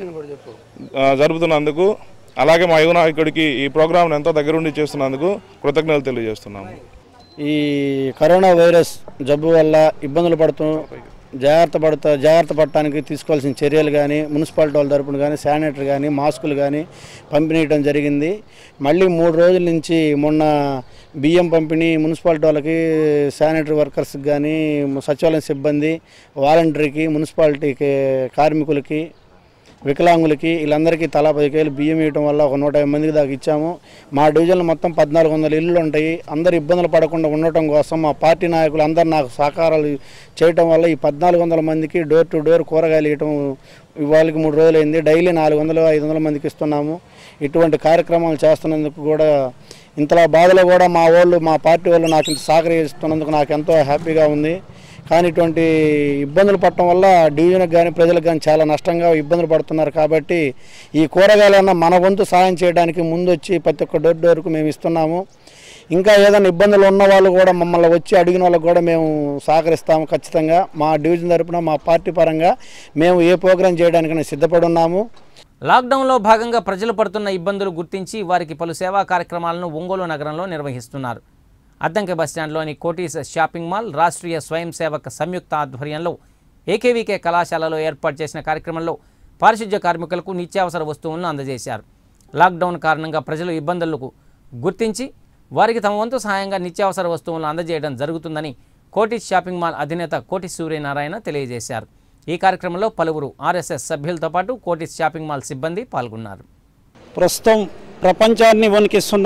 ఆ, జరుపుతున్నందుకు అలాగే మా యువ నాయకుడికి ఈ ప్రోగ్రాంను ఎంతో దగ్గరుండి చేస్తున్నందుకు కృతజ్ఞతలు తెలియజేస్తున్నాము ఈ కరోనా వైరస్ జబ్బు వల్ల ఇబ్బందులు పడుతూ జాగ్రత్త పడుతూ జాగ్రత్త పడటానికి తీసుకోవాల్సిన చర్యలు కానీ మున్సిపాలిటీ వాళ్ళ తరపున కానీ శానిటరీ కానీ మాస్కులు కానీ పంపిణీయడం జరిగింది మళ్ళీ మూడు రోజుల నుంచి మొన్న బియ్యం పంపిణీ మున్సిపాలిటీ వాళ్ళకి శానిటరీ వర్కర్స్కి కానీ సచివాలయం సిబ్బంది వాలంటరీకి మున్సిపాలిటీకి కార్మికులకి వికలాంగులకి వీళ్ళందరికీ తలా పది కేలు బియ్యం ఇవ్వడం వల్ల ఒక నూట యాభై మందికి దాకా ఇచ్చాము మా డివిజన్లో మొత్తం పద్నాలుగు వందల ఇళ్ళు ఉంటాయి అందరు ఇబ్బందులు పడకుండా ఉండటం కోసం మా పార్టీ నాయకులు అందరు నాకు సహకారాలు చేయటం వల్ల ఈ పద్నాలుగు వందల మందికి డోర్ టు డోర్ కూరగాయలు ఇవ్వటం ఇవాళకి మూడు రోజులైంది డైలీ నాలుగు వందలు ఐదు వందల మందికి ఇస్తున్నాము ఇటువంటి కార్యక్రమాలు చేస్తున్నందుకు కూడా ఇంతలా బాధలో కూడా మా వాళ్ళు మా పార్టీ వాళ్ళు నాకు ఇంత సహకరిస్తున్నందుకు నాకు ఎంతో హ్యాపీగా ఉంది కానీ ఇటువంటి ఇబ్బందులు పడటం వల్ల డివిజన్కి కానీ ప్రజలకు కానీ చాలా నష్టంగా ఇబ్బందులు పడుతున్నారు కాబట్టి ఈ కూరగాయలన్నా మన వంతు సాయం చేయడానికి ముందు వచ్చి ప్రతి ఒక్క డోర్ డోర్కు మేము ఇస్తున్నాము ఇంకా ఏదైనా ఇబ్బందులు ఉన్న వాళ్ళు కూడా మమ్మల్ని వచ్చి అడిగిన వాళ్ళకి కూడా మేము సహకరిస్తాము ఖచ్చితంగా మా డివిజన్ తరపున మా పార్టీ పరంగా మేము ఏ ప్రోగ్రాం చేయడానికైనా సిద్ధపడి ఉన్నాము లాక్డౌన్లో భాగంగా ప్రజలు పడుతున్న ఇబ్బందులు గుర్తించి వారికి పలు సేవా కార్యక్రమాలను ఒంగోలు నగరంలో నిర్వహిస్తున్నారు అద్దంకి బస్టాండ్లోని కోటీస్ షాపింగ్ మాల్ రాష్ట్రీయ స్వయం సేవక సంయుక్త ఆధ్వర్యంలో ఏకేవీకే కళాశాలలో ఏర్పాటు చేసిన కార్యక్రమంలో పారిశుధ్య కార్మికులకు నిత్యావసర వస్తువులను అందజేశారు లాక్డౌన్ కారణంగా ప్రజలు ఇబ్బందులకు గుర్తించి వారికి తమ వంతు సహాయంగా నిత్యావసర వస్తువులను అందజేయడం జరుగుతుందని కోటిస్ షాపింగ్ మాల్ అధినేత కోటి సూర్యనారాయణ తెలియజేశారు ఈ కార్యక్రమంలో పలువురు ఆర్ఎస్ఎస్ సభ్యులతో పాటు కోటిస్ షాపింగ్ మాల్ సిబ్బంది పాల్గొన్నారు ప్రస్తుతం ప్రపంచాన్ని వణికిస్తున్న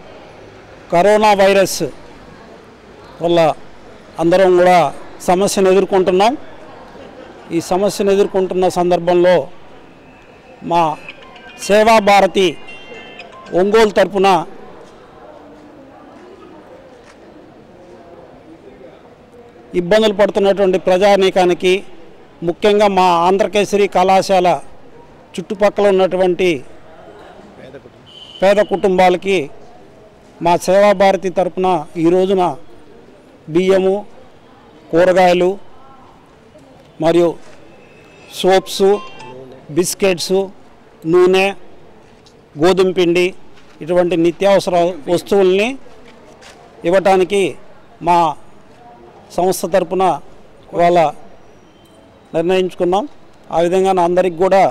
కరోనా వైరస్ వల్ల అందరం కూడా సమస్యను ఎదుర్కొంటున్నాం ఈ సమస్యను ఎదుర్కొంటున్న సందర్భంలో మా సేవా భారతి ఒంగోలు తరపున ఇబ్బందులు పడుతున్నటువంటి ప్రజానీకానికి ముఖ్యంగా మా ఆంధ్రకేసరి కళాశాల చుట్టుపక్కల ఉన్నటువంటి పేద కుటుంబాలకి మా సేవా భారతి తరపున ఈ రోజున బియ్యము కూరగాయలు మరియు సోప్స్ బిస్కెట్స్ నూనె గోధుమ పిండి ఇటువంటి నిత్యావసర వస్తువుల్ని ఇవ్వటానికి మా సంస్థ తరపున వాళ్ళ నిర్ణయించుకున్నాం ఆ విధంగా నా అందరికి కూడా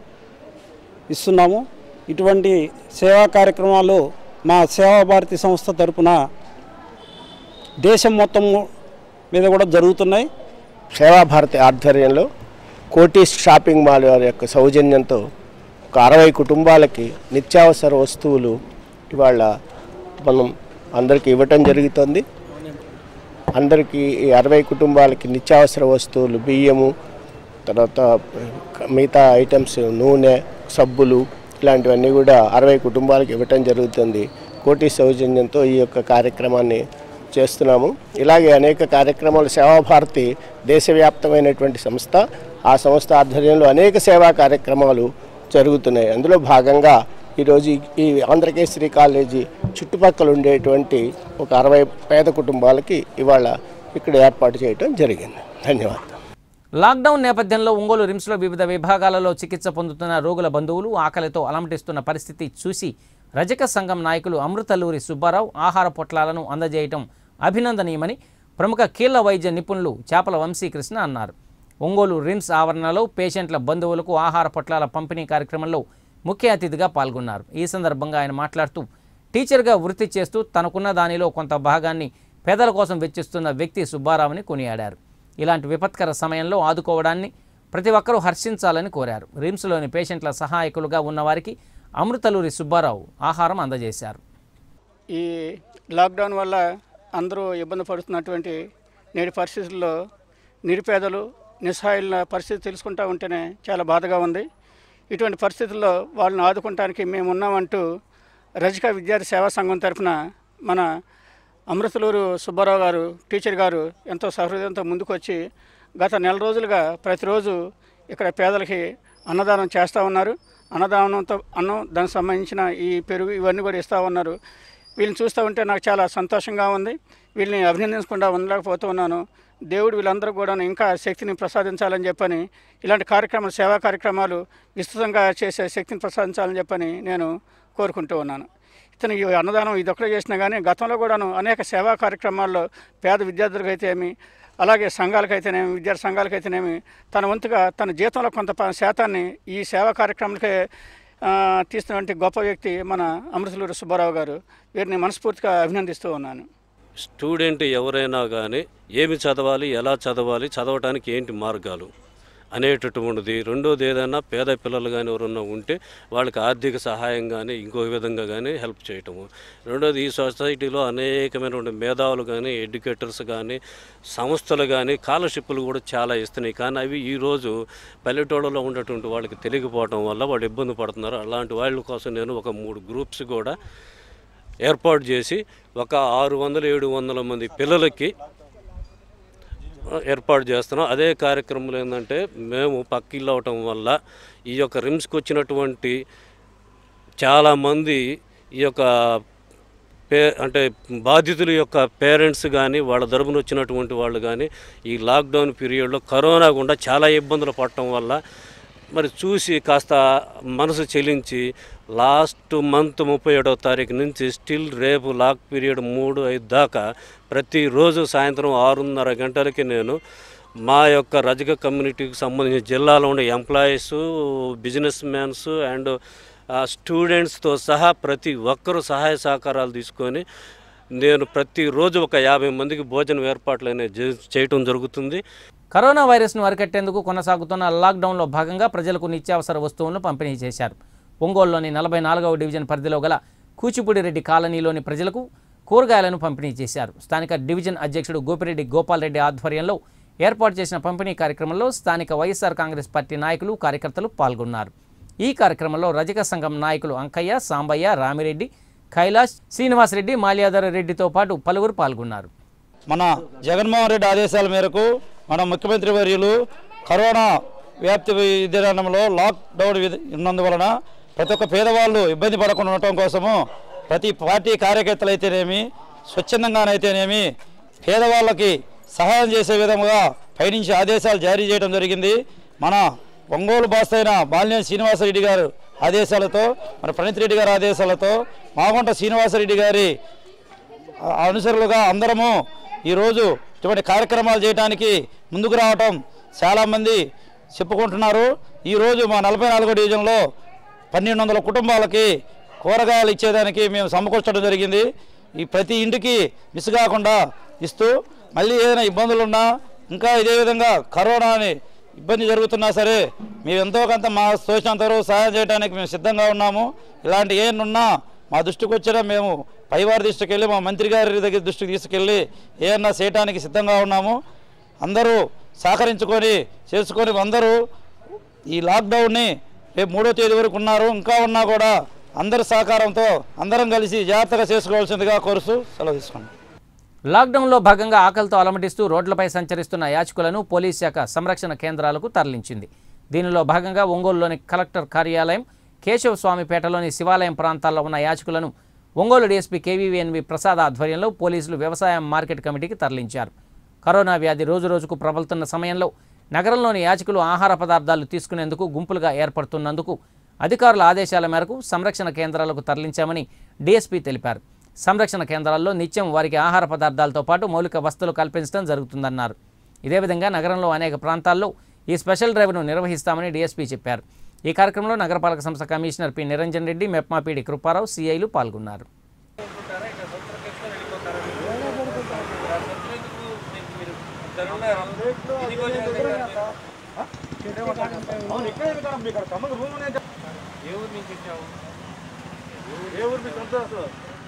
ఇస్తున్నాము ఇటువంటి సేవా కార్యక్రమాలు మా సేవా భారతి సంస్థ తరపున దేశం మొత్తం మీద కూడా జరుగుతున్నాయి సేవాభారతి ఆధ్వర్యంలో కోటి షాపింగ్ మాల్ వారి యొక్క సౌజన్యంతో ఒక అరవై కుటుంబాలకి నిత్యావసర వస్తువులు ఇవాళ మనం అందరికీ ఇవ్వటం జరుగుతుంది అందరికీ ఈ అరవై కుటుంబాలకి నిత్యావసర వస్తువులు బియ్యము తర్వాత మిగతా ఐటమ్స్ నూనె సబ్బులు ఇలాంటివన్నీ కూడా అరవై కుటుంబాలకు ఇవ్వటం జరుగుతుంది కోటి సౌజన్యంతో ఈ యొక్క కార్యక్రమాన్ని చేస్తున్నాము ఇలాగే అనేక కార్యక్రమాలు సేవాభారతి దేశవ్యాప్తమైనటువంటి సంస్థ ఆ సంస్థ ఆధ్వర్యంలో అనేక సేవా కార్యక్రమాలు జరుగుతున్నాయి అందులో భాగంగా ఈరోజు ఈ- ఈ ఆంధ్రకేశ్వరి కాలేజీ చుట్టుపక్కల ఉండేటువంటి ఒక అరవై పేద కుటుంబాలకి ఇవాళ ఇక్కడ ఏర్పాటు చేయడం జరిగింది ధన్యవాదాలు లాక్డౌన్ నేపథ్యంలో ఒంగోలు రిమ్స్లో వివిధ విభాగాలలో చికిత్స పొందుతున్న రోగుల బంధువులు ఆకలితో అలమటిస్తున్న పరిస్థితి చూసి రజక సంఘం నాయకులు అమృతలూరి సుబ్బారావు ఆహార పొట్లాలను అందజేయటం అభినందనీయమని ప్రముఖ కీళ్ల వైద్య నిపుణులు చేపల వంశీకృష్ణ అన్నారు ఒంగోలు రిమ్స్ ఆవరణలో పేషెంట్ల బంధువులకు ఆహార పొట్లాల పంపిణీ కార్యక్రమంలో ముఖ్య అతిథిగా పాల్గొన్నారు ఈ సందర్భంగా ఆయన మాట్లాడుతూ టీచర్గా వృత్తి చేస్తూ తనకున్న దానిలో కొంత భాగాన్ని పేదల కోసం వెచ్చిస్తున్న వ్యక్తి సుబ్బారావుని కొనియాడారు ఇలాంటి విపత్కర సమయంలో ఆదుకోవడాన్ని ప్రతి ఒక్కరూ హర్షించాలని కోరారు రిమ్స్లోని పేషెంట్ల సహాయకులుగా ఉన్నవారికి అమృతలూరి సుబ్బారావు ఆహారం అందజేశారు ఈ లాక్డౌన్ వల్ల అందరూ ఇబ్బంది పడుతున్నటువంటి నేటి పరిస్థితుల్లో నిరుపేదలు నిస్సహాయుల పరిస్థితి తెలుసుకుంటా ఉంటేనే చాలా బాధగా ఉంది ఇటువంటి పరిస్థితుల్లో వాళ్ళని ఆదుకుంటానికి మేము ఉన్నామంటూ రజక విద్యార్థి సేవా సంఘం తరఫున మన అమృతలూరు సుబ్బారావు గారు టీచర్ గారు ఎంతో సహృదయంతో ముందుకు వచ్చి గత నెల రోజులుగా ప్రతిరోజు ఇక్కడ పేదలకి అన్నదానం చేస్తూ ఉన్నారు అన్నదానంతో అన్నం దానికి సంబంధించిన ఈ పెరుగు ఇవన్నీ కూడా ఇస్తూ ఉన్నారు వీళ్ళని చూస్తూ ఉంటే నాకు చాలా సంతోషంగా ఉంది వీళ్ళని అభినందించకుండా ఉండలేకపోతూ ఉన్నాను దేవుడు వీళ్ళందరూ కూడా ఇంకా శక్తిని ప్రసాదించాలని చెప్పని ఇలాంటి కార్యక్రమాలు సేవా కార్యక్రమాలు విస్తృతంగా చేసే శక్తిని ప్రసాదించాలని చెప్పని నేను కోరుకుంటూ ఉన్నాను ఇతను ఈ అన్నదానం ఇది ఒక్కడే చేసినా కానీ గతంలో కూడాను అనేక సేవా కార్యక్రమాల్లో పేద విద్యార్థులకు అయితేమి అలాగే సంఘాలకైతేనేమి విద్యార్థి సంఘాలకైతేనేమి తన వంతుగా తన జీతంలో కొంత ప- శాతాన్ని ఈ సేవా కార్యక్రమాలకే ఆ, తీస్తున్నటువంటి గొప్ప వ్యక్తి మన అమృతలూరు సుబ్బారావు గారు వీరిని మనస్ఫూర్తిగా అభినందిస్తూ ఉన్నాను స్టూడెంట్ ఎవరైనా కానీ ఏమి చదవాలి ఎలా చదవాలి చదవటానికి ఏంటి మార్గాలు అనేటటువంటిది రెండోది ఏదైనా పేద పిల్లలు కానీ ఎవరన్నా ఉంటే వాళ్ళకి ఆర్థిక సహాయం కానీ ఇంకో విధంగా కానీ హెల్ప్ చేయటము రెండోది ఈ సొసైటీలో అనేకమైనటువంటి మేధావులు కానీ ఎడ్యుకేటర్స్ కానీ సంస్థలు కానీ స్కాలర్షిప్లు కూడా చాలా ఇస్తున్నాయి కానీ అవి ఈరోజు పల్లెటూళ్ళలో ఉన్నటువంటి వాళ్ళకి తెలియకపోవడం వల్ల వాళ్ళు ఇబ్బంది పడుతున్నారు అలాంటి వాళ్ళ కోసం నేను ఒక మూడు గ్రూప్స్ కూడా ఏర్పాటు చేసి ఒక ఆరు వందల ఏడు వందల మంది పిల్లలకి ఏర్పాటు చేస్తున్నాం అదే కార్యక్రమంలో ఏంటంటే మేము పక్కిల్లు అవటం వల్ల ఈ యొక్క రిమ్స్కి వచ్చినటువంటి చాలామంది ఈ యొక్క పే అంటే బాధితుల యొక్క పేరెంట్స్ కానీ వాళ్ళ తరపున వచ్చినటువంటి వాళ్ళు కానీ ఈ లాక్డౌన్ పీరియడ్లో కరోనా గుండా చాలా ఇబ్బందులు పడటం వల్ల మరి చూసి కాస్త మనసు చెలించి లాస్ట్ మంత్ ముప్పై ఏడవ తారీఖు నుంచి స్టిల్ రేపు లాక్ పీరియడ్ మూడు ఐదు దాకా ప్రతిరోజు సాయంత్రం ఆరున్నర గంటలకి నేను మా యొక్క రజక కమ్యూనిటీకి సంబంధించిన జిల్లాలో ఉండే ఎంప్లాయీస్ బిజినెస్ మ్యాన్స్ అండ్ స్టూడెంట్స్తో సహా ప్రతి ఒక్కరూ సహాయ సహకారాలు తీసుకొని నేను ప్రతిరోజు ఒక యాభై మందికి భోజనం ఏర్పాట్లు అనేవి చే- చేయటం జరుగుతుంది కరోనా వైరస్ను అరికట్టేందుకు కొనసాగుతున్న లాక్డౌన్లో భాగంగా ప్రజలకు నిత్యావసర వస్తువులను పంపిణీ చేశారు ఒంగోలులోని నలభై నాలుగవ డివిజన్ పరిధిలో గల కూచిపూడిరెడ్డి కాలనీలోని ప్రజలకు కూరగాయలను పంపిణీ చేశారు స్థానిక డివిజన్ అధ్యక్షుడు గోపిరెడ్డి గోపాల్ రెడ్డి ఆధ్వర్యంలో ఏర్పాటు చేసిన పంపిణీ కార్యక్రమంలో స్థానిక వైఎస్ఆర్ కాంగ్రెస్ పార్టీ నాయకులు కార్యకర్తలు పాల్గొన్నారు ఈ కార్యక్రమంలో రజక సంఘం నాయకులు అంకయ్య సాంబయ్య రామిరెడ్డి కైలాష్ శ్రీనివాసరెడ్డి మాల్యాధర రెడ్డితో పాటు పలువురు పాల్గొన్నారు మన జగన్మోహన్ రెడ్డి ఆదేశాల మేరకు మన ముఖ్యమంత్రి వర్యులు కరోనా వ్యాప్తి విధానంలో లాక్డౌన్ విధ- ఉన్నందువలన ప్రతి ఒక్క పేదవాళ్ళు ఇబ్బంది పడకుండా ఉండటం కోసము ప్రతి పార్టీ కార్యకర్తలు అయితేనేమి స్వచ్ఛందంగానైతేనేమి పేదవాళ్ళకి సహాయం చేసే విధంగా పైనుంచి ఆదేశాలు జారీ చేయడం జరిగింది మన ఒంగోలు బాస్ అయిన బాలినేని శ్రీనివాసరెడ్డి గారు ఆదేశాలతో మన ప్రణీత్ రెడ్డి గారి ఆదేశాలతో మాగుంట శ్రీనివాసరెడ్డి గారి ఆ, అనుసరులుగా అందరము ఈరోజు ఇటువంటి కార్యక్రమాలు చేయడానికి ముందుకు రావటం చాలామంది చెప్పుకుంటున్నారు ఈరోజు మా నలభై నాలుగో డివిజన్లో పన్నెండు వందల కుటుంబాలకి కూరగాయలు ఇచ్చేదానికి మేము సమకూర్చడం జరిగింది ఈ ప్రతి ఇంటికి మిస్ కాకుండా ఇస్తూ మళ్ళీ ఏదైనా ఇబ్బందులు ఉన్నా ఇంకా ఇదే విధంగా కరోనా అని ఇబ్బంది జరుగుతున్నా సరే మేము ఎంతో కొంత మా తోచినంత వరకు సహాయం చేయడానికి మేము సిద్ధంగా ఉన్నాము ఇలాంటి ఏమన్నా మా దృష్టికి వచ్చినా మేము పైవారి దృష్టికి వెళ్ళి మా మంత్రి గారి దగ్గర దృష్టికి తీసుకెళ్ళి ఏమన్నా చేయడానికి సిద్ధంగా ఉన్నాము అందరూ సహకరించుకొని చేసుకొని అందరూ ఈ లాక్డౌన్ని రేపు మూడో తేదీ వరకు ఉన్నారు ఇంకా ఉన్నా కూడా అందరి సహకారంతో అందరం కలిసి జాగ్రత్తగా చేసుకోవాల్సిందిగా కోరుస్తూ సెలవు తీసుకోండి లాక్డౌన్లో భాగంగా ఆకలితో అలమటిస్తూ రోడ్లపై సంచరిస్తున్న యాచకులను పోలీస్ శాఖ సంరక్షణ కేంద్రాలకు తరలించింది దీనిలో భాగంగా ఒంగోలులోని కలెక్టర్ కార్యాలయం కేశవ స్వామిపేటలోని శివాలయం ప్రాంతాల్లో ఉన్న యాచకులను ఒంగోలు డీఎస్పీ కేవీవీఎన్వి ప్రసాద్ ఆధ్వర్యంలో పోలీసులు వ్యవసాయ మార్కెట్ కమిటీకి తరలించారు కరోనా వ్యాధి రోజురోజుకు ప్రబలుతున్న సమయంలో నగరంలోని యాచకులు ఆహార పదార్థాలు తీసుకునేందుకు గుంపులుగా ఏర్పడుతున్నందుకు అధికారుల ఆదేశాల మేరకు సంరక్షణ కేంద్రాలకు తరలించామని డీఎస్పీ తెలిపారు సంరక్షణ కేంద్రాల్లో నిత్యం వారికి ఆహార పదార్థాలతో పాటు మౌలిక వస్తువులు కల్పించడం జరుగుతుందన్నారు ఇదే విధంగా నగరంలో అనేక ప్రాంతాల్లో ఈ స్పెషల్ డ్రైవ్ను నిర్వహిస్తామని డీఎస్పీ చెప్పారు ఈ కార్యక్రమంలో నగరపాలక సంస్థ commissioner P Niranjan Reddy MEPMA PD Kruparao సిఐలు పాల్గొన్నారు ఏ ఊరు నుంచి వచ్చావు ఏ ఊరు మీకు సొంత అసలు?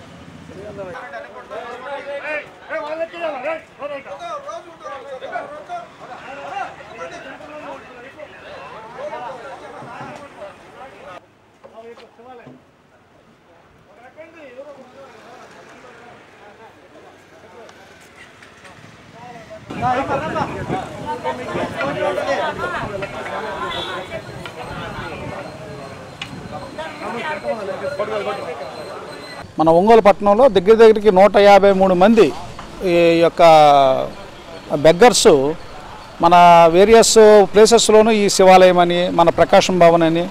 మన ఒంగోలు పట్టణంలో దగ్గర దగ్గరికి నూట యాభై మూడు మంది ఈ యొక్క బెగ్గర్స్ మన వేరియస్ ప్లేసెస్లోనూ ఈ శివాలయం అని మన ప్రకాశం భవన్ అని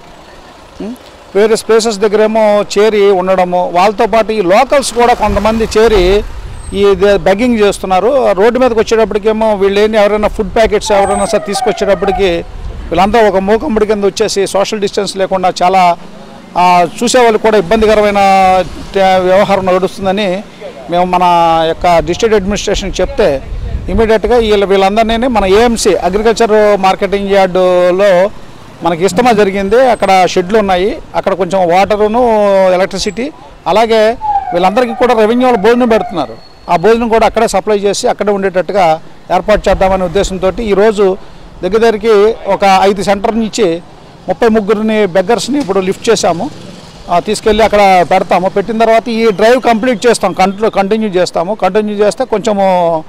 వేరియస్ ప్లేసెస్ దగ్గరేమో చేరి ఉండడము వాళ్ళతో పాటు ఈ లోకల్స్ కూడా కొంతమంది చేరి ఈ బెగ్గింగ్ చేస్తున్నారు రోడ్డు మీదకి వచ్చేటప్పటికేమో వీళ్ళు ఏంటి ఎవరైనా ఫుడ్ ప్యాకెట్స్ ఎవరైనా సరే తీసుకొచ్చేటప్పటికి వీళ్ళంతా ఒక మూకమ్మడి కింద వచ్చేసి సోషల్ డిస్టెన్స్ లేకుండా చాలా ఆ, చూసేవాళ్ళు కూడా ఇబ్బందికరమైన ట- వ్యవహారం నడుస్తుందని మేము మన యొక్క డిస్ట్రిక్ట్ అడ్మినిస్ట్రేషన్ చెప్తే ఇమీడియట్గా వీళ్ళ వీళ్ళందరినీ మన ఏఎంసీ అగ్రికల్చర్ మార్కెటింగ్ యార్డులో మనకి ఇష్టమా జరిగింది అక్కడ షెడ్లు ఉన్నాయి అక్కడ కొంచెం వాటరును ఎలక్ట్రిసిటీ అలాగే వీళ్ళందరికీ కూడా రెవెన్యూలో భోజనం పెడుతున్నారు ఆ భోజనం కూడా అక్కడే సప్లై చేసి అక్కడే ఉండేటట్టుగా ఏర్పాటు చేద్దామనే ఉద్దేశంతో ఈరోజు దగ్గర దగ్గరికి ఒక ఐదు సెంటర్ నుంచి ముప్పై ముగ్గురిని బెగ్గర్స్ని ఇప్పుడు లిఫ్ట్ చేశాము ఆ, తీసుకెళ్ళి అక్కడ పెడతాము పెట్టిన తర్వాత ఈ డ్రైవ్ కంప్లీట్ చేస్తాం కంటిన్యూ కంటిన్యూ చేస్తాము కంటిన్యూ చేస్తే కొంచెము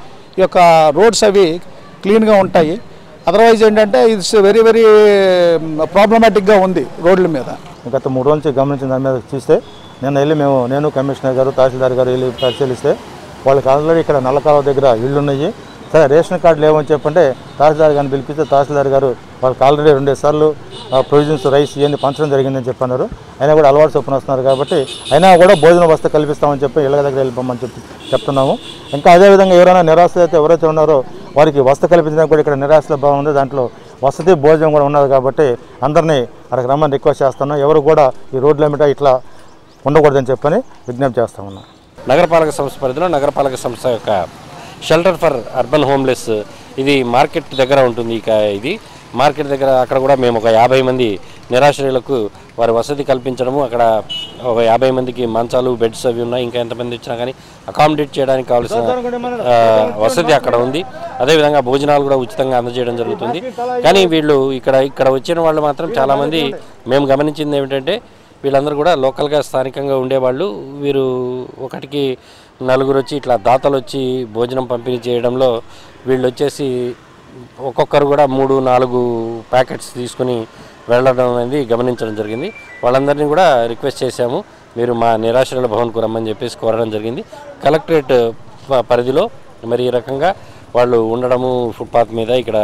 ఈ యొక్క రోడ్స్ అవి క్లీన్గా ఉంటాయి అదర్వైజ్ ఏంటంటే ఇట్స్ వెరీ వెరీ ప్రాబ్లమాటిక్గా ఉంది రోడ్ల మీద గత మూడు రోజుల నుంచి గమనించిన దాని మీద చూస్తే నిన్న వెళ్ళి మేము నేను కమిషనర్ గారు తహసీల్దార్ గారు వెళ్ళి పరిశీలిస్తే వాళ్ళకి ఆల్రెడీ ఇక్కడ నల్లకాలువ దగ్గర ఇళ్ళు ఉన్నాయి సరే రేషన్ కార్డు లేవని చెప్పంటే తహసీల్దార్ గారిని పిలిపిస్తే తహసీల్దార్ గారు వాళ్ళకి ఆల్రెడీ రెండు సార్లు ప్రొవిజన్స్ రైస్ ఇవన్నీ పంచడం జరిగిందని చెప్పన్నారు అయినా కూడా అలవాటు చొప్పున వస్తున్నారు కాబట్టి అయినా కూడా భోజన వసతి కల్పిస్తామని చెప్పి ఇళ్ళ దగ్గర వెళ్ళిపోమని చెప్పి చెప్తున్నాము ఇంకా అదేవిధంగా ఎవరైనా నిరాశ అయితే ఎవరైతే ఉన్నారో వారికి వసతి కల్పించడానికి కూడా ఇక్కడ నిరాశ భావం ఉంది దాంట్లో వసతి భోజనం కూడా ఉన్నది కాబట్టి అందరినీ అక్కడికి రమ్మని రిక్వెస్ట్ చేస్తున్నాం ఎవరు కూడా ఈ రోడ్ల మీద ఇట్లా ఉండకూడదని చెప్పని విజ్ఞప్తి చేస్తా ఉన్నాం నగరపాలక సంస్థ పరిధిలో నగరపాలక సంస్థ యొక్క షెల్టర్ ఫర్ అర్బన్ హోమ్లెస్ ఇది మార్కెట్ దగ్గర ఉంటుంది ఇక ఇది మార్కెట్ దగ్గర అక్కడ కూడా మేము ఒక యాభై మంది నిరాశ్రయులకు వారి వసతి కల్పించడము అక్కడ ఒక యాభై మందికి మంచాలు బెడ్స్ అవి ఉన్నాయి ఇంకా ఎంతమంది వచ్చినా కానీ అకామిడేట్ చేయడానికి కావాల్సిన ఆ, వసతి అక్కడ ఉంది అదేవిధంగా భోజనాలు కూడా ఉచితంగా అందజేయడం జరుగుతుంది కానీ వీళ్ళు ఇక్కడ ఇక్కడ వచ్చిన వాళ్ళు మాత్రం చాలామంది మేము గమనించింది ఏమిటంటే వీళ్ళందరూ కూడా లోకల్గా స్థానికంగా ఉండేవాళ్ళు వీరు ఒకటికి నలుగురు వచ్చి ఇట్లా దాతలు వచ్చి భోజనం పంపిణీ చేయడంలో వీళ్ళు వచ్చేసి ఒక్కొక్కరు కూడా మూడు నాలుగు ప్యాకెట్స్ తీసుకుని వెళ్ళడం అనేది గమనించడం జరిగింది వాళ్ళందరినీ కూడా రిక్వెస్ట్ చేశాము మీరు మా నిరాశ్రయుల భవన్కు రమ్మని చెప్పేసి కోరడం జరిగింది కలెక్టరేట్ ప- పరిధిలో మరి ఈ రకంగా వాళ్ళు ఉండడము ఫుట్పాత్ మీద ఇక్కడ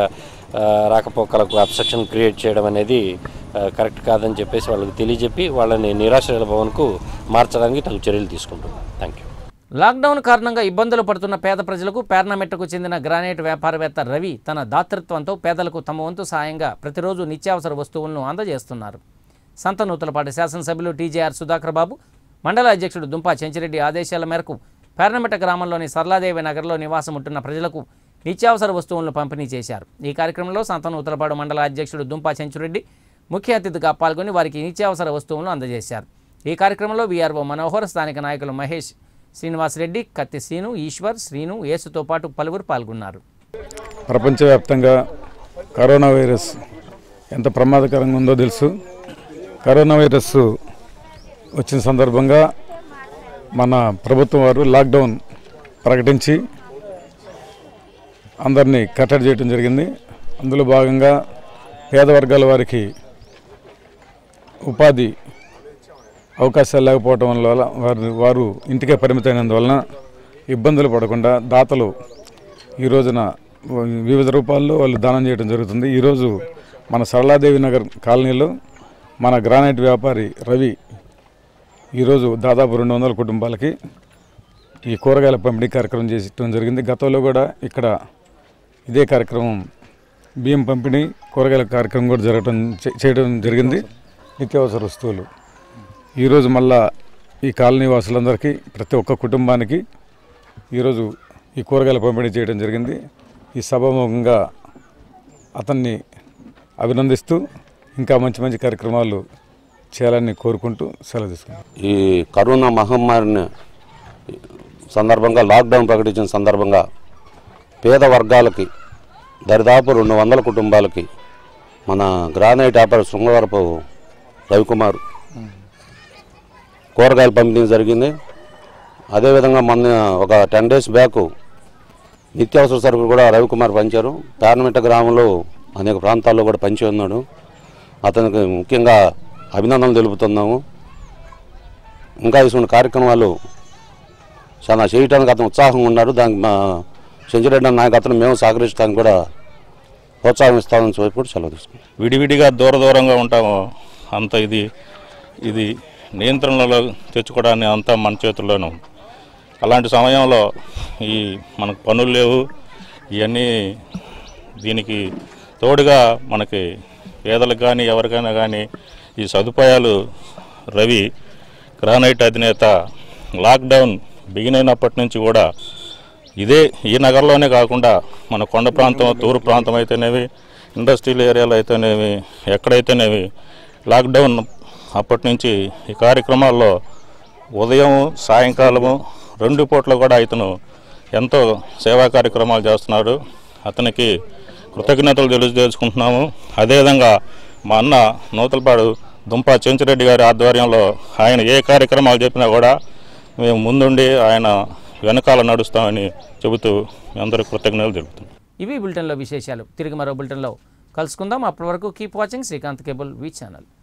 ఆ, రాకపోకలకు అబ్స్ట్రక్షన్ క్రియేట్ చేయడం అనేది ఆ, కరెక్ట్ కాదని చెప్పేసి వాళ్ళకి తెలియజెప్పి వాళ్ళని నిరాశ్రయాల భవన్కు మార్చడానికి తగు చర్యలు తీసుకుంటున్నాం థ్యాంక్ యూ లాక్డౌన్ కారణంగా ఇబ్బందులు పడుతున్న పేద ప్రజలకు పేర్నమెట్టకు చెందిన గ్రానైట్ వ్యాపారవేత్త రవి తన దాతృత్వంతో పేదలకు తమ వంతు సాయంగా ప్రతిరోజు నిత్యావసర వస్తువులను అందజేస్తున్నారు సంత నూతలపాటి శాసనసభ్యులు టీజేఆర్ సుధాకర్ బాబు మండల అధ్యక్షుడు దుంపా చెంచిరెడ్డి ఆదేశాల మేరకు పేర్నమెట్ట గ్రామంలోని సర్లాదేవి నగర్లో నివాసం ఉంటున్న ప్రజలకు నిత్యావసర వస్తువులను పంపిణీ చేశారు ఈ కార్యక్రమంలో సంత నూతలపాడు మండల అధ్యక్షుడు దుంపా చెంచురెడ్డి ముఖ్య అతిథిగా పాల్గొని వారికి నిత్యావసర వస్తువులను అందజేశారు ఈ కార్యక్రమంలో వీఆర్ఓ మనోహర్ స్థానిక నాయకులు మహేష్ శ్రీనివాసరెడ్డి కత్తి శ్రీను ఈశ్వర్ శ్రీను యేసుతో పాటు పలువురు పాల్గొన్నారు ప్రపంచవ్యాప్తంగా కరోనా వైరస్ ఎంత ప్రమాదకరంగా ఉందో తెలుసు కరోనా వైరస్ వచ్చిన సందర్భంగా మన ప్రభుత్వం వారు లాక్డౌన్ ప్రకటించి అందరినీ కట్టడి చేయడం జరిగింది అందులో భాగంగా పేద వర్గాల వారికి ఉపాధి అవకాశాలు లేకపోవడం వల్ల వారు వారు ఇంటికే పరిమితమైనందువలన ఇబ్బందులు పడకుండా దాతలు ఈ రోజున వివిధ రూపాల్లో వాళ్ళు దానం చేయడం జరుగుతుంది ఈరోజు మన సరళాదేవి నగర్ కాలనీలో మన గ్రానైట్ వ్యాపారి రవి ఈరోజు దాదాపు రెండు వందల కుటుంబాలకి ఈ కూరగాయల పంపిణీ కార్యక్రమం చేయడం జరిగింది గతంలో కూడా ఇక్కడ ఇదే కార్యక్రమం బియ్యం పంపిణీ కూరగాయల కార్యక్రమం కూడా జరగడం చే- చేయడం జరిగింది నిత్యావసర వస్తువులు ఈరోజు మళ్ళా ఈ కాలనీ వాసులందరికీ ప్రతి ఒక్క కుటుంబానికి ఈరోజు ఈ కూరగాయల పంపిణీ చేయడం జరిగింది ఈ సభాముఖంగా అతన్ని అభినందిస్తూ ఇంకా మంచి మంచి కార్యక్రమాలు చేయాలని కోరుకుంటూ సెలవు తీసుకున్నాను ఈ కరోనా మహమ్మారిని సందర్భంగా లాక్డౌన్ ప్రకటించిన సందర్భంగా పేద వర్గాలకి దరిదాపు రెండు వందల కుటుంబాలకి మన గ్రానైట్ వ్యాపార శృంగవరపు రవికుమార్ కూరగాయలు పంపిణీ జరిగింది అదేవిధంగా మొన్న ఒక టెన్ డేస్ బ్యాక్ నిత్యావసర సరుకులు కూడా రవికుమార్ పంచారు పార్లమెంట్ గ్రామంలో అనేక ప్రాంతాల్లో కూడా పంచి ఉన్నాడు అతనికి ముఖ్యంగా అభినందనలు తెలుపుతున్నాము ఇంకా ఇటువంటి కార్యక్రమాలు చాలా చేయడానికి అతను ఉత్సాహంగా ఉన్నాడు దానికి మా సెంచురెడ్డి నాయకత్వం మేము సహకరించడానికి కూడా ప్రోత్సాహం ఇస్తామని చెప్పి కూడా సెలవు తీసుకుంటాం విడివిడిగా దూర దూరంగా ఉంటామో అంత ఇది ఇది నియంత్రణలో తెచ్చుకోవడానికి అంతా మన చేతుల్లోనే ఉంది అలాంటి సమయంలో ఈ మనకు పనులు లేవు ఇవన్నీ దీనికి తోడుగా మనకి పేదలకు కానీ ఎవరికైనా కానీ ఈ సదుపాయాలు రవి గ్రానైట్ అధినేత లాక్డౌన్ బిగిన్ అయినప్పటి నుంచి కూడా ఇదే ఈ నగరంలోనే కాకుండా మన కొండ ప్రాంతం తూరు ప్రాంతం అయితేనేవి ఇండస్ట్రియల్ ఏరియాలో అయితేనేవి ఎక్కడైతేనేవి లాక్డౌన్ అప్పటి నుంచి ఈ కార్యక్రమాల్లో ఉదయం సాయంకాలము రెండు పూట్ల కూడా ఇతను ఎంతో సేవా కార్యక్రమాలు చేస్తున్నాడు అతనికి కృతజ్ఞతలు తెలియజేసుకుంటున్నాము అదేవిధంగా మా అన్న నూతలపాడు దుంపా చెంచురెడ్డి గారి ఆధ్వర్యంలో ఆయన ఏ కార్యక్రమాలు చెప్పినా కూడా మేము ముందుండి ఆయన వెనకాల నడుస్తామని చెబుతూ మీ అందరికీ కృతజ్ఞతలు తెలుపుతున్నాం ఇవి బులెటిన్లో విశేషాలు తిరిగి మరో బులెటిన్లో కలుసుకుందాం అప్పటి వరకు keep watching Srikanth cable V channel